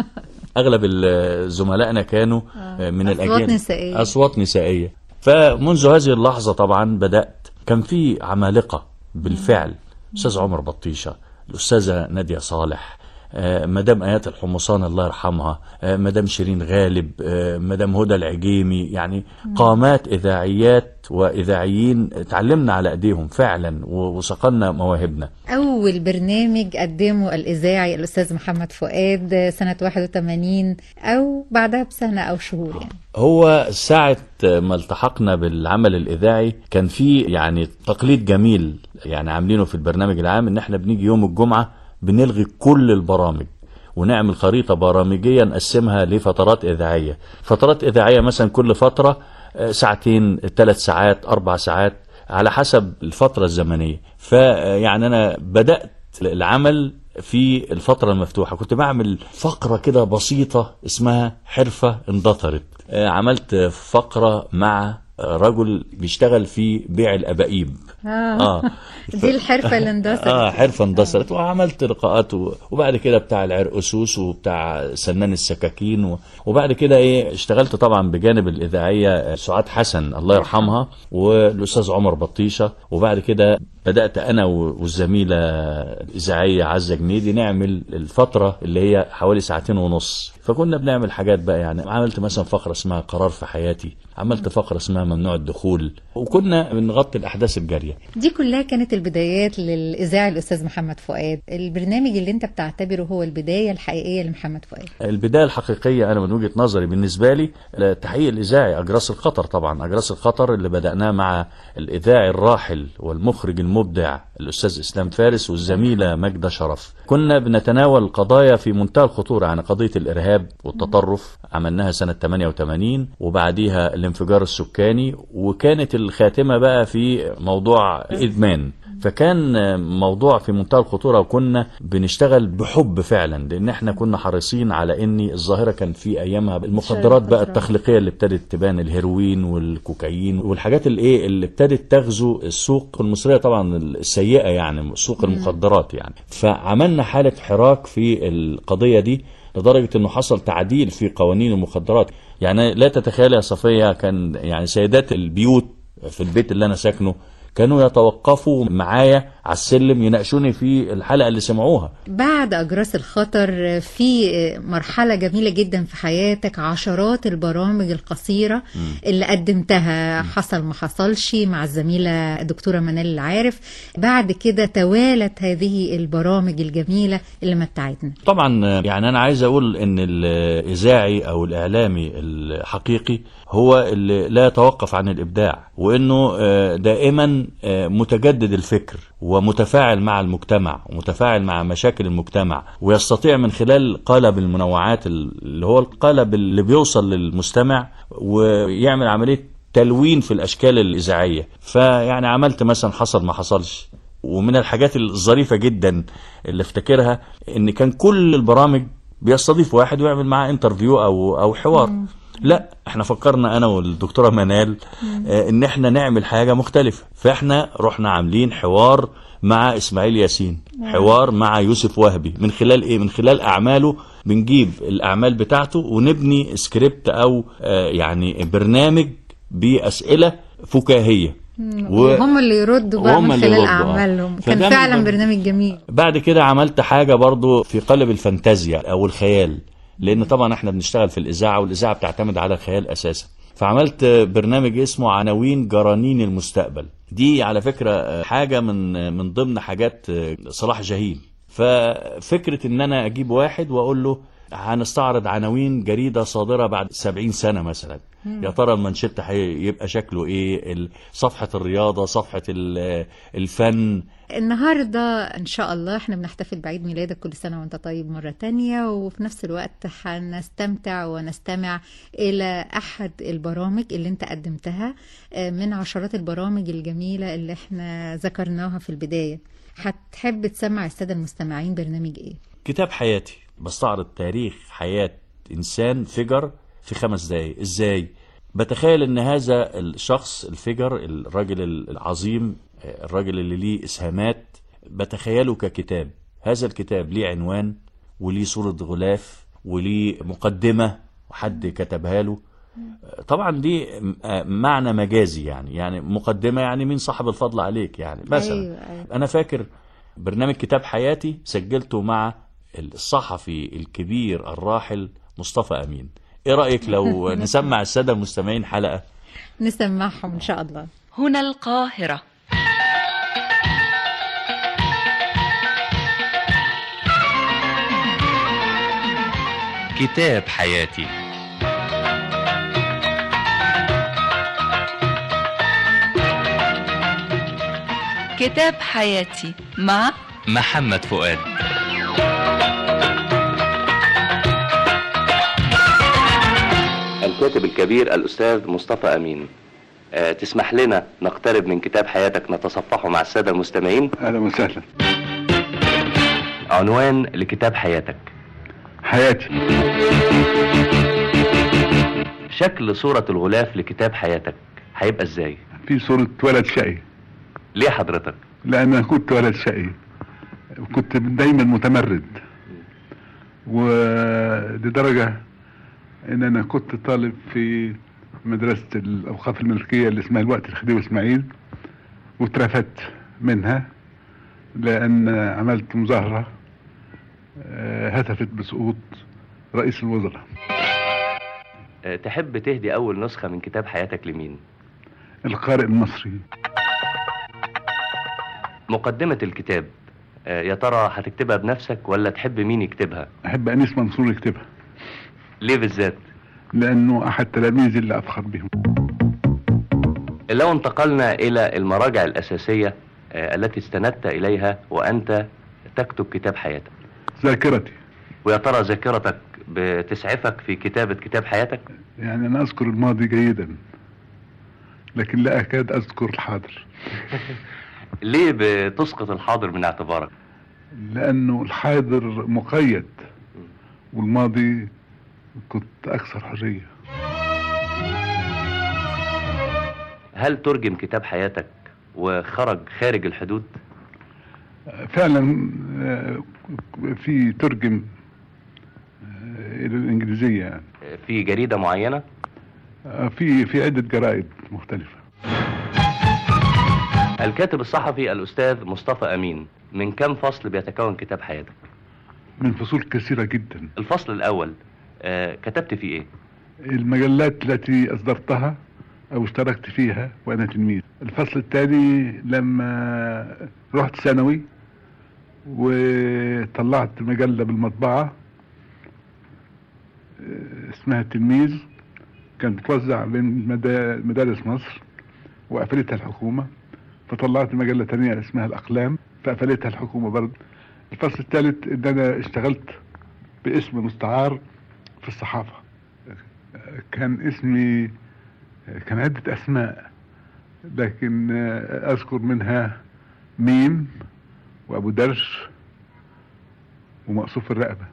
اغلب ال- زملائنا كانوا من أصوات الاجانب نسائية. اصوات نسائيه فمنذ هذه اللحظه طبعا بدات كان في عمالقه بالفعل استاذ عمر بطيشه الاستاذه ناديه صالح آه، مدام ايات الحمصان الله يرحمها آه، مدام شيرين غالب آه، مدام هدى العجيمي يعني قامات اذاعيات واذاعيين اتعلمنا على ايديهم فعلا و- وصقلنا مواهبنا أول برنامج قدمه الإذاعي الأستاذ محمد فؤاد سنة 81 أو بعدها بسنة أو شهور يعني هو ساعة ما التحقنا بالعمل الإذاعي كان في يعني تقليد جميل يعني عاملينه في البرنامج العام إن إحنا بنيجي يوم الجمعة بنلغي كل البرامج ونعمل خريطة برامجية نقسمها لفترات إذاعية فترات إذاعية مثلا كل فترة آه، ساعتين ثلاث ساعات أربع ساعات على حسب الفترة الزمنية فيعني أنا بدأت العمل في الفترة المفتوحة كنت بعمل فقرة كده بسيطة اسمها حرفة اندثرت آه، عملت فقرة مع رجل بيشتغل في بيع الأبائيب آه. دي الحرفة اللي اندثرت اه حرفه اندثرت وعملت لقاءات و- وبعد كده بتاع العرقسوس وبتاع سنان السكاكين و- وبعد كده ايه اشتغلت طبعا بجانب الاذاعيه آه، سعاد حسن الله يرحمها والاستاذ عمر بطيشه وبعد كده بدات انا و- والزميله الاذاعيه عزه جنيدي نعمل الفتره اللي هي حوالي ساعتين ونص فكنا بنعمل حاجات بقى يعني عملت مثلا فقره اسمها قرار في حياتي عملت فقره اسمها ممنوع الدخول وكنا بنغطي الاحداث الجاريه دي كلها كانت البدايات للإذاعي الأستاذ محمد فؤاد البرنامج اللي أنت بتعتبره هو البداية الحقيقية لمحمد فؤاد البداية الحقيقية أنا من وجهة نظري بالنسبة لي التحقيق الإذاعي أجراس الخطر طبعا أجراس الخطر اللي بدأناه مع الإذاعي الراحل والمخرج المبدع الأستاذ إسلام فارس والزميلة ماجدة شرف كنا بنتناول قضايا في منتهى الخطورة يعني قضية الإرهاب والتطرف عملناها سنة 88 وبعديها الانفجار السكاني وكانت الخاتمة بقى في موضوع الإدمان فكان موضوع في منتهى الخطوره وكنا بنشتغل بحب فعلا لان احنا كنا حريصين على ان الظاهره كان في ايامها المخدرات بقى التخليقيه اللي ابتدت تبان الهيروين والكوكايين والحاجات اللي ايه اللي ابتدت تغزو السوق المصريه طبعا السيئه يعني سوق المخدرات يعني فعملنا حاله حراك في القضيه دي لدرجه انه حصل تعديل في قوانين المخدرات يعني لا تتخيل يا صفيه كان يعني سيدات البيوت في البيت اللي انا ساكنه كانوا يتوقفوا معايا على السلم يناقشوني في الحلقه اللي سمعوها بعد أجراس الخطر في مرحلة جميلة جدا في حياتك عشرات البرامج القصيرة اللي قدمتها حصل ما حصلش مع الزميلة الدكتورة منال العارف بعد كده توالت هذه البرامج الجميلة اللي متعتنا طبعا يعني انا عايز اقول ان الاذاعي او الاعلامي الحقيقي هو اللي لا يتوقف عن الابداع وانه آه، دائما آه، متجدد الفكر ومتفاعل مع المجتمع ومتفاعل مع مشاكل المجتمع ويستطيع من خلال قالب المنوعات اللي هو القالب اللي بيوصل للمستمع ويعمل عمليه تلوين في الاشكال الاذاعيه فيعني عملت مثلا حصل ما حصلش ومن الحاجات الظريفه جدا اللي افتكرها ان كان كل البرامج بيستضيف واحد ويعمل معاه انترفيو او او حوار لا احنا فكرنا انا والدكتوره منال آه، ان احنا نعمل حاجه مختلفه فاحنا رحنا عاملين حوار مع اسماعيل ياسين حوار مع يوسف وهبي من خلال ايه من خلال اعماله بنجيب الاعمال بتاعته ونبني سكريبت او آه، يعني برنامج باسئله فكاهيه و- وهم اللي يردوا بقى وهم من اللي خلال يردوا، آه. أعمالهم فده كان من فعلا ضمن- برنامج جميل بعد كده عملت حاجة برضو في قالب الفانتازيا أو الخيال لأن طبعا احنا بنشتغل في الإذاعة والإذاعة بتعتمد على الخيال أساسا فعملت برنامج اسمه عناوين جرانين المستقبل دي على فكرة حاجة من من ضمن حاجات صلاح جاهين ففكرة ان انا اجيب واحد واقول له هنستعرض عناوين جريدة صادرة بعد سبعين سنة مثلا مم. يا ترى المانشيت هيبقى شكله ايه ال- صفحة الرياضة صفحة ال- الفن النهاردة إن شاء الله احنا بنحتفل بعيد ميلادك كل سنة وانت طيب مرة تانية وفي نفس الوقت هنستمتع ونستمع إلى أحد البرامج اللي انت قدمتها آه، من عشرات البرامج الجميلة اللي احنا ذكرناها في البداية هتحب تسمع السادة المستمعين برنامج ايه؟ كتاب حياتي بستعرض تاريخ حياة إنسان فيجر في خمس دقايق إزاي؟ بتخيل إن هذا الشخص الفيجر الراجل العظيم الراجل اللي ليه إسهامات بتخيله ككتاب هذا الكتاب ليه عنوان وليه صورة غلاف وليه مقدمة وحد كتبها له طبعا دي معنى مجازي يعني يعني مقدمة يعني مين صاحب الفضل عليك يعني مثلا أيوة، أيوة. أنا فاكر برنامج كتاب حياتي سجلته مع الصحفي الكبير الراحل مصطفى أمين إيه رأيك لو نسمع السادة المستمعين حلقة نسمعهم إن شاء الله هنا القاهرة كتاب حياتي كتاب حياتي مع محمد فؤاد الكاتب الكبير الأستاذ مصطفى أمين آه، تسمح لنا نقترب من كتاب حياتك نتصفحه مع السادة المستمعين أهلا وسهلا عنوان لكتاب حياتك حياتي شكل صورة الغلاف لكتاب حياتك هيبقى ازاي في صورة ولد شقي ليه حضرتك لأن أنا كنت ولد شقي كنت دايما متمرد ولدرجة إن أنا كنت طالب في مدرسة الأوقاف الملكية اللي اسمها الوقت الخديوي إسماعيل واترفدت منها لأن عملت مظاهرة آه، هتفت بسقوط رئيس الوزراء آه، تحب تهدي أول نسخة من كتاب حياتك لمين القارئ المصري مقدمة الكتاب آه، يا ترى هتكتبها بنفسك ولا تحب مين يكتبها أحب أنيس منصور يكتبها ليه بالذات لأنه أحد تلاميذي اللي أفخر بهم لو انتقلنا إلى المراجع الأساسية آه، التي استندت إليها وأنت تكتب كتاب حياتك ذاكرتي ويا ترى ذاكرتك بتسعفك في كتابة كتاب حياتك يعني أنا أذكر الماضي جيدا لكن لا أكاد أذكر الحاضر ليه بتسقط الحاضر من اعتبارك لأنه الحاضر مقيد والماضي كنت أكثر حرية هل ترجم كتاب حياتك وخرج خارج الحدود فعلا آه، في ترجم آه، إلى الإنجليزية يعني في جريدة معينة آه، في في عدة جرائد مختلفة الكاتب الصحفي الأستاذ مصطفى أمين من كم فصل بيتكون كتاب حياتك من فصول كثيرة جدا الفصل الأول آه، كتبت فيه إيه المجلات التي أصدرتها أو اشتركت فيها وأنا تلميذ الفصل الثاني لما رحت ثانوي وطلعت مجلة بالمطبعة آه، اسمها التلميذ كانت بتوزع بين مدا- مدارس مصر وقفلتها الحكومة فطلعت مجلة تانية اسمها الأقلام فقفلتها الحكومة برضه الفصل الثالث إن أنا اشتغلت باسم مستعار في الصحافة كان اسمي كان عدة أسماء لكن أذكر منها ميم وأبو درش ومقصوف الرقبة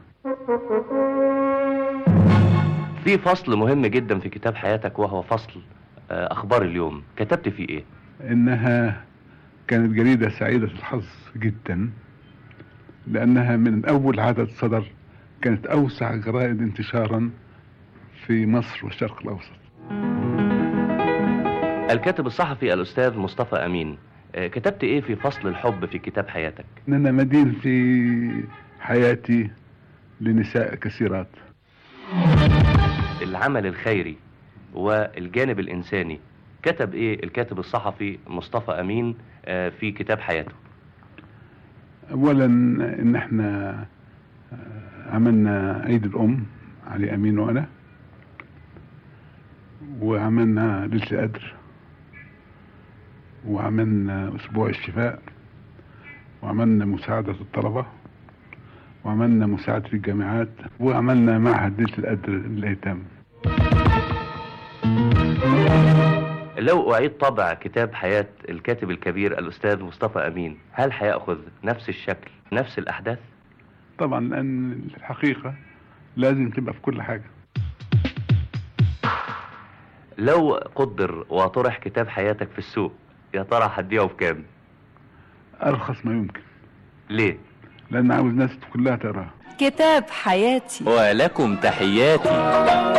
في فصل مهم جدا في كتاب حياتك وهو فصل آه، أخبار اليوم كتبت فيه إيه إنها كانت جريدة سعيدة الحظ جدا لأنها من أول عدد صدر كانت أوسع جرائد انتشارا في مصر والشرق الأوسط الكاتب الصحفي الأستاذ مصطفى أمين آه، كتبت إيه في فصل الحب في كتاب حياتك إن أنا مدين في حياتي لنساء كثيرات العمل الخيري والجانب الإنساني كتب إيه الكاتب الصحفي مصطفى أمين آه، في كتاب حياته أولا إن إحنا آه، عملنا عيد الأم علي أمين وأنا وعملنا ليلة القدر وعملنا أسبوع الشفاء وعملنا مساعدة الطلبة وعملنا مساعدة الجامعات وعملنا معهد ليلة القدر للأيتام لو أعيد طبع كتاب حياة الكاتب الكبير الأستاذ مصطفى أمين هل هيأخذ نفس الشكل نفس الأحداث؟ طبعا لأن الحقيقة لازم تبقى في كل حاجة لو قدر وطرح كتاب حياتك في السوق يا ترى هتبيعه بكام؟ أرخص ما يمكن ليه؟ لأن عاوز ناس كلها تقراها كتاب حياتي ولكم تحياتي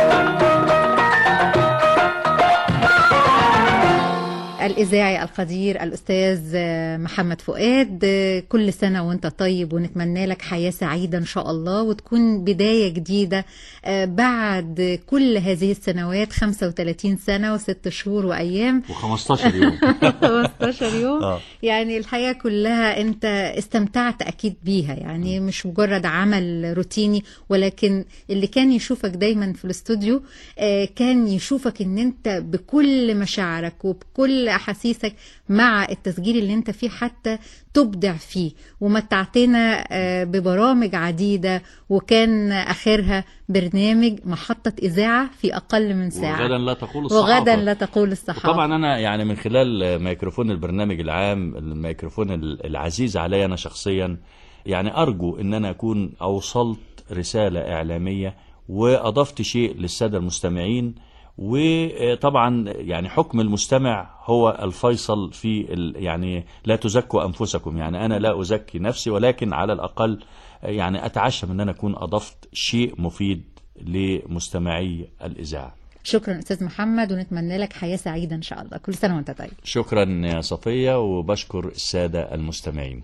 الإذاعي القدير الأستاذ محمد فؤاد كل سنة وانت طيب ونتمنى لك حياة سعيدة إن شاء الله وتكون بداية جديدة بعد كل هذه السنوات 35 سنة وست شهور وأيام و15 يوم 15 يوم آه. يعني الحياة كلها انت استمتعت أكيد بيها يعني مش مجرد عمل روتيني ولكن اللي كان يشوفك دايما في الاستوديو آه، كان يشوفك ان انت بكل مشاعرك وبكل احاسيسك مع التسجيل اللي انت فيه حتى تبدع فيه ومتعتنا آه، ببرامج عديدة وكان اخرها برنامج محطة اذاعة في اقل من ساعة وغدا لا تقول الصحافة وغدا لا تقول الصحافة طبعا انا يعني من خلال ميكروفون البرنامج العام الميكروفون العزيز علي انا شخصيا يعني ارجو ان انا اكون اوصلت رساله اعلاميه واضفت شيء للساده المستمعين وطبعا يعني حكم المستمع هو الفيصل في ال يعني لا تزكوا انفسكم يعني انا لا ازكي نفسي ولكن على الاقل يعني اتعشم ان انا اكون اضفت شيء مفيد لمستمعي الاذاعه شكرا استاذ محمد ونتمنى لك حياة سعيدة ان شاء الله كل سنة وانت طيب شكرا يا صفيه وبشكر الساده المستمعين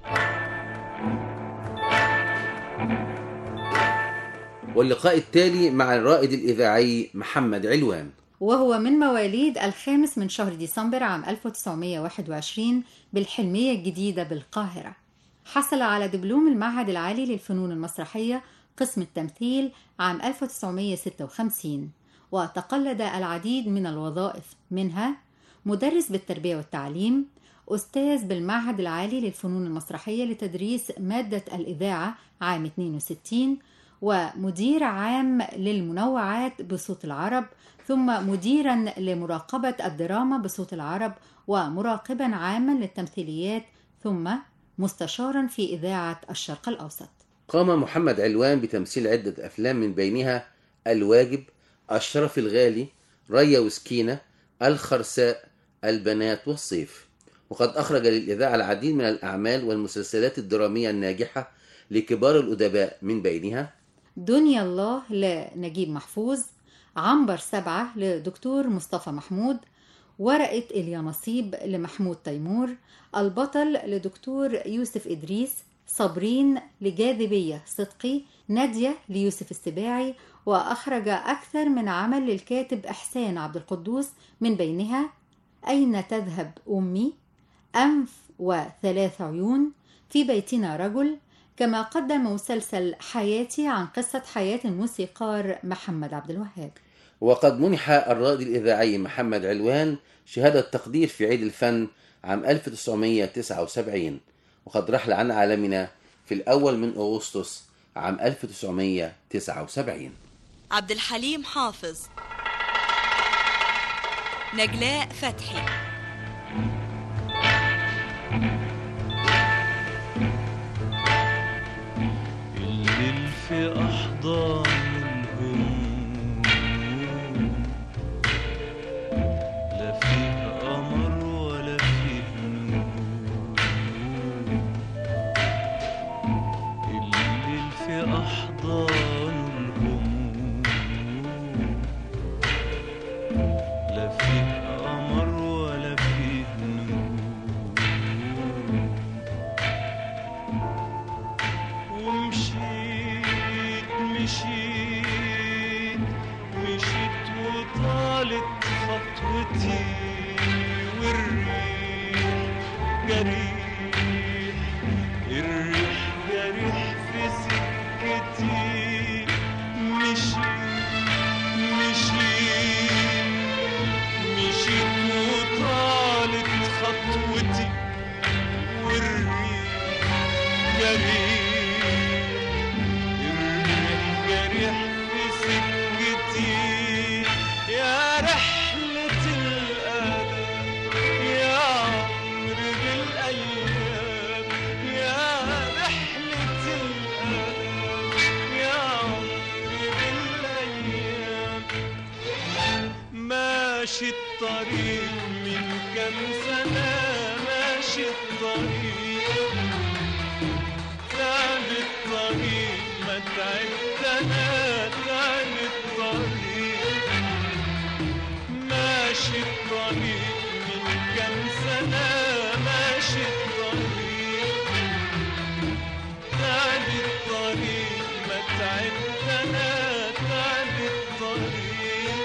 واللقاء التالي مع الرائد الإذاعي محمد علوان وهو من مواليد الخامس من شهر ديسمبر عام 1921 بالحلمية الجديدة بالقاهرة حصل على دبلوم المعهد العالي للفنون المسرحية قسم التمثيل عام 1956 وتقلد العديد من الوظائف منها مدرس بالتربية والتعليم أستاذ بالمعهد العالي للفنون المسرحية لتدريس مادة الإذاعة عام 62 ومدير عام للمنوعات بصوت العرب ثم مديرا لمراقبة الدراما بصوت العرب ومراقبا عاما للتمثيليات ثم مستشارا في إذاعة الشرق الأوسط قام محمد علوان بتمثيل عدة أفلام من بينها الواجب الشرف الغالي ريا وسكينة الخرساء البنات والصيف وقد أخرج للإذاعة العديد من الأعمال والمسلسلات الدرامية الناجحة لكبار الأدباء من بينها دنيا الله لنجيب محفوظ عنبر سبعة لدكتور مصطفى محمود ورقة اليانصيب لمحمود تيمور البطل لدكتور يوسف إدريس صابرين لجاذبية صدقي نادية ليوسف السباعي وأخرج أكثر من عمل للكاتب إحسان عبد القدوس من بينها أين تذهب أمي أنف وثلاث عيون في بيتنا رجل كما قدم مسلسل حياتي عن قصة حياة الموسيقار محمد عبد الوهاب وقد منح الرائد الإذاعي محمد علوان شهادة تقدير في عيد الفن عام 1979 وقد رحل عن عالمنا في الأول من أغسطس عام 1979 عبد الحليم حافظ نجلاء فتحي الليل في أحضان الهموم لا فيه قمر ولا فيه نجوم الليل في أحضان الهموم لا فيه قمر ولا فيه نجوم ومشيت مشيت مشيت وطالت خطوتي والريح جريح الريح جريح في سكتي مشيت مشيت والريح جريح الريح جريح في سكتي يا رحلة الألم يا عمر بالأيام يا رحلة الألم يا عمر بالأيام ماشي الطريق من كم سنة ماشي الطريق تعب الطريق ما تعبت أنا تعب الطريق ماشي الطريق من كم سنة ماشي الطريق تعب الطريق ما تعبت أنا تعب الطريق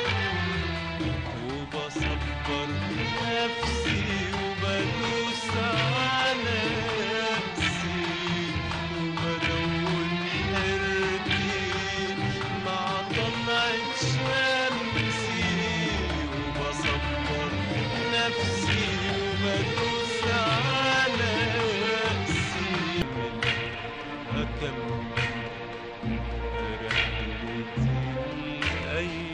وبصبر نفسي وبدوس على نفسي وبدون حيرتي مع طلعة شمسي وبصبر نفسي وبدوس على نفسي أكمل رحلتي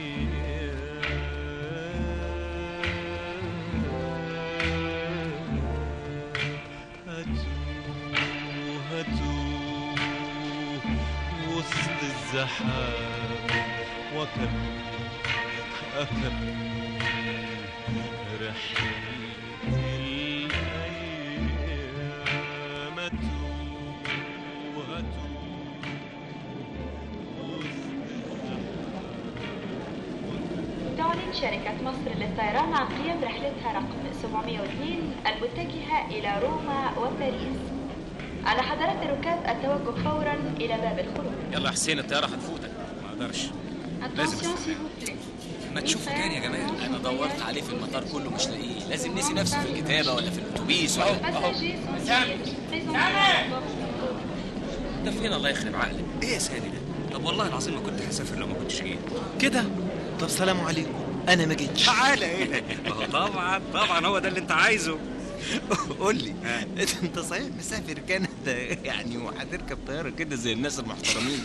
الأيام هتوه هتوه وسط الزحام وأكمل أكمل رحلتي الأيام هتوه هتوه تعلن شركة مصر للطيران عن قيام رحلتها رقم 702 المتجهة إلى روما وباريس على حضرات الركاب التوجه فورا إلى باب الخروج يلا يا حسين الطياره هتفوتك ما اقدرش لازم Attention, استنى s'il vous plaît. ما تشوفه تاني يا جمال انا دورت عليه في المطار كله مش لاقيه لازم نسي نفسه في الكتابه ولا في الاتوبيس ولا Passagers sont présentés à bord. ده فين الله يخرب عقلك ايه يا سامي ده طب والله العظيم ما كنت هسافر لو ما كنتش جيت كده طب سلام عليكم انا ما جيتش تعالى ايه طبعا طبعا هو ده اللي انت عايزه قول لي انت صحيح مسافر كندا يعني وهتركب طياره كده زي الناس المحترمين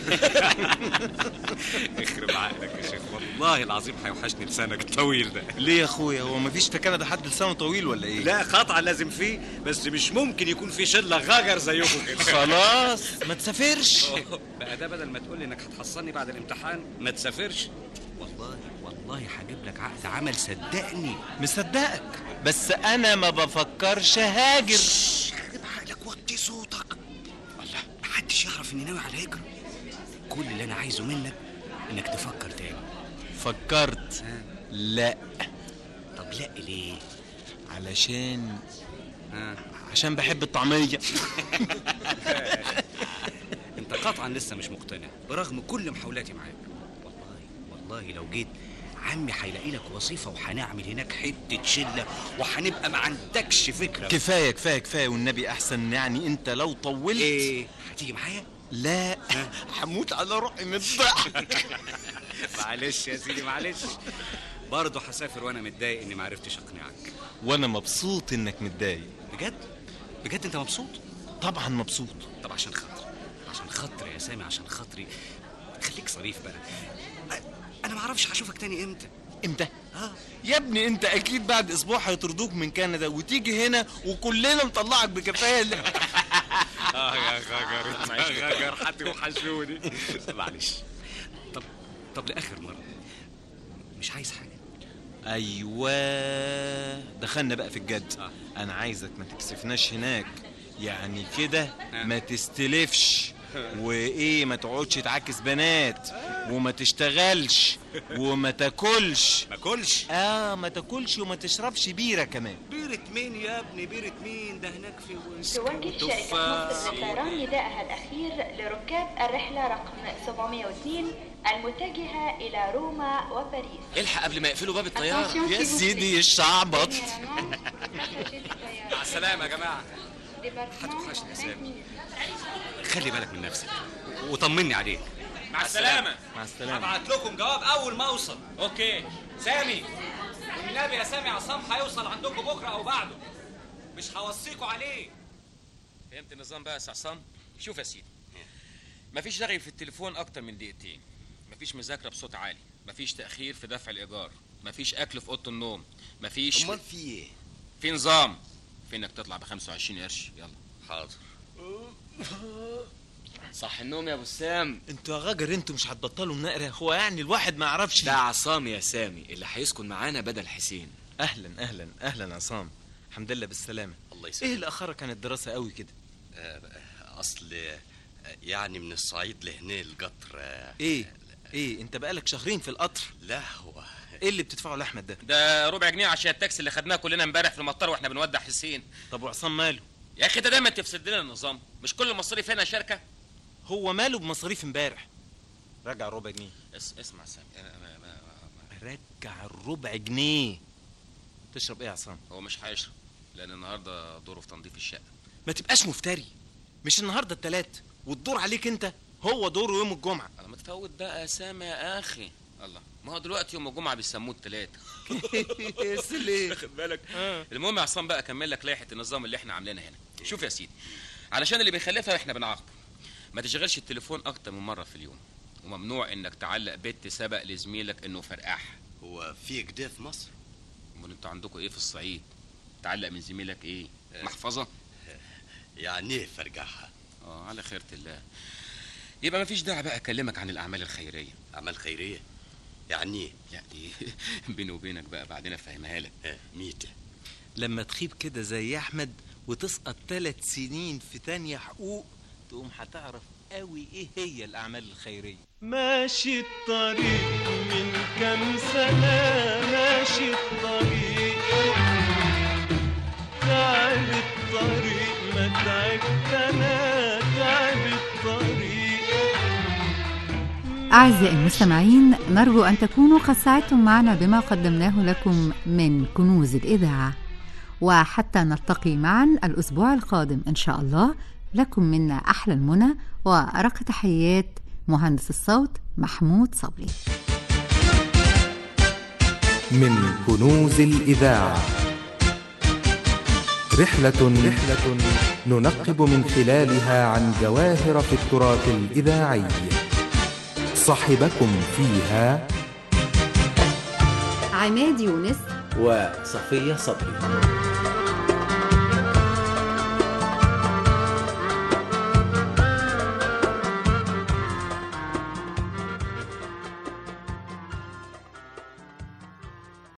اخرب عقلك يا شيخ والله العظيم هيوحشني لسانك الطويل ده ليه يا اخويا هو مفيش في كندا حد لسانه طويل ولا ايه لا قطعا لازم فيه بس مش ممكن يكون في شله غجر زيكم كده خلاص ما تسافرش بقى ده بدل ما تقول لي انك هتحصلني بعد الامتحان ما تسافرش والله والله هجيب لك عقد عمل صدقني مصدقك بس انا ما بفكرش هاجر خرب عقلك وطي صوتك الله محدش يعرف اني ناوي على هجرة كل اللي انا عايزه منك انك تفكر تاني فكرت لا طب لا ليه علشان عشان بحب الطعميه انت قطعا لسه مش مقتنع برغم كل محاولاتي معاك والله والله لو جيت عمي هيلاقي لك وظيفه وهنعمل هناك حته شله وهنبقى ما عندكش فكره كفايه كفايه كفايه والنبي احسن يعني انت لو طولت ايه هتيجي معايا لا هموت على روحي من الضحك معلش يا سيدي معلش برضه هسافر وانا متضايق اني ما عرفتش اقنعك وانا مبسوط انك متضايق بجد بجد انت مبسوط طبعا مبسوط طب عشان خاطري عشان خاطري يا سامي عشان خاطري خليك صريف بقى أ- انا ما اعرفش هشوفك تاني امتى امتى اه يا ابني انت اكيد بعد اسبوع هيطردوك من كندا وتيجي هنا وكلنا نطلعك بكفاله اه يا غجر انت يا غجر هتوحشوني معلش طب طب لاخر مره مش عايز حاجه ايوه دخلنا بقى في الجد انا عايزك ما تكسفناش هناك يعني كده ما تستلفش وايه ما تقعدش تعاكس بنات وما تشتغلش وما تاكلش ما اكلش اه ما تاكلش وما تشربش بيره كمان بيرة مين يا ابني بيرة مين ده هناك في ويسكي توجه شركة مصر للطيران نداءها الأخير لركاب الرحلة رقم 702 المتجهة إلى روما وباريس الحق قبل ما يقفلوا باب الطيارة. Attention, يا s'il vous سيدي الشعبط مع السلامه يا جماعه هتوحشني يا سامي خلي بالك من نفسك وطمني عليك مع السلامة. مع السلامة. هبعت لكم جواب اول ما اوصل اوكي سامي والنبي يا سامي عصام هيوصل عندكم بكره او بعده مش هوصيكوا عليه فهمت النظام بقى يا سي عصام شوف يا سيدي مفيش رغي في التليفون اكتر من دقيقتين مفيش مذاكره بصوت عالي مفيش تاخير في دفع الايجار مفيش اكل في اوضه النوم مفيش امال في ايه في نظام في انك تطلع ب 25 قرش يلا حاضر صح النوم يا ابو سام انتوا يا غجر انتوا مش هتبطلوا مناقره هو يعني الواحد ما يعرفش ده عصام يا سامي اللي هيسكن معانا بدل حسين اهلا اهلا اهلا عصام الحمد لله بالسلامه الله ايه اللي اخرك عن الدراسه قوي كده آه، اصل آه، يعني من الصعيد لهنا القطر آه، ايه ايه انت بقالك شهرين في القطر لا هو ايه اللي بتدفعه لاحمد ده ده ربع جنيه عشان التاكسي اللي خدناه كلنا امبارح في المطار واحنا بنودع حسين طب وعصام ماله يا اخي ده دايما تفسد لنا النظام مش كل المصاريف هنا شركه هو ماله بمصاريف امبارح رجع الربع جنيه اس اسمع سامي أنا- أنا- أنا- رجع الربع جنيه تشرب ايه يا عصام هو مش هيشرب لان النهارده دوره في تنظيف الشقه ما تبقاش مفتري مش النهارده التلات والدور عليك انت هو دوره يوم الجمعه انا متفوت بقى يا سامي يا اخي الله ما هو دلوقتي يوم الجمعه بيسموه التلات ليه واخد بالك المهم يا عصام بقى اكمل لك لائحه النظام اللي احنا عاملينها هنا شوف يا سيدي علشان اللي بيخلفها احنا بنعاقبه ما تشغلش التليفون اكتر من مره في اليوم وممنوع انك تعلق بت سبق لزميلك انه فرقاح هو في كده في مصر امال انتوا عندكم ايه في الصعيد تعلق من زميلك ايه محفظه يعني ايه فرجعها اه على خيرة الله يبقى مفيش داعي بقى اكلمك عن الاعمال الخيريه اعمال خيريه يعني ايه لا دي بيني وبينك بقى بعدين افهمها لك ميتة لما تخيب كده زي احمد وتسقط ثلاث سنين في تانية حقوق تقوم هتعرف قوي ايه هي الاعمال الخيريه ماشي الطريق من كام سنة ماشي الطريق تعب الطريق ما تعبت أنا تعب الطريق أعزائي المستمعين نرجو أن تكونوا قد سعدتم معنا بما قدمناه لكم من كنوز الإذاعة وحتى نلتقي معا الأسبوع القادم إن شاء الله لكم منا أحلى المنى وأرق تحيات مهندس الصوت محمود صبري من كنوز الإذاعة رحلة رحلة ننقب من خلالها عن جواهر في التراث الإذاعي صاحبكم فيها عماد يونس وصفية صبري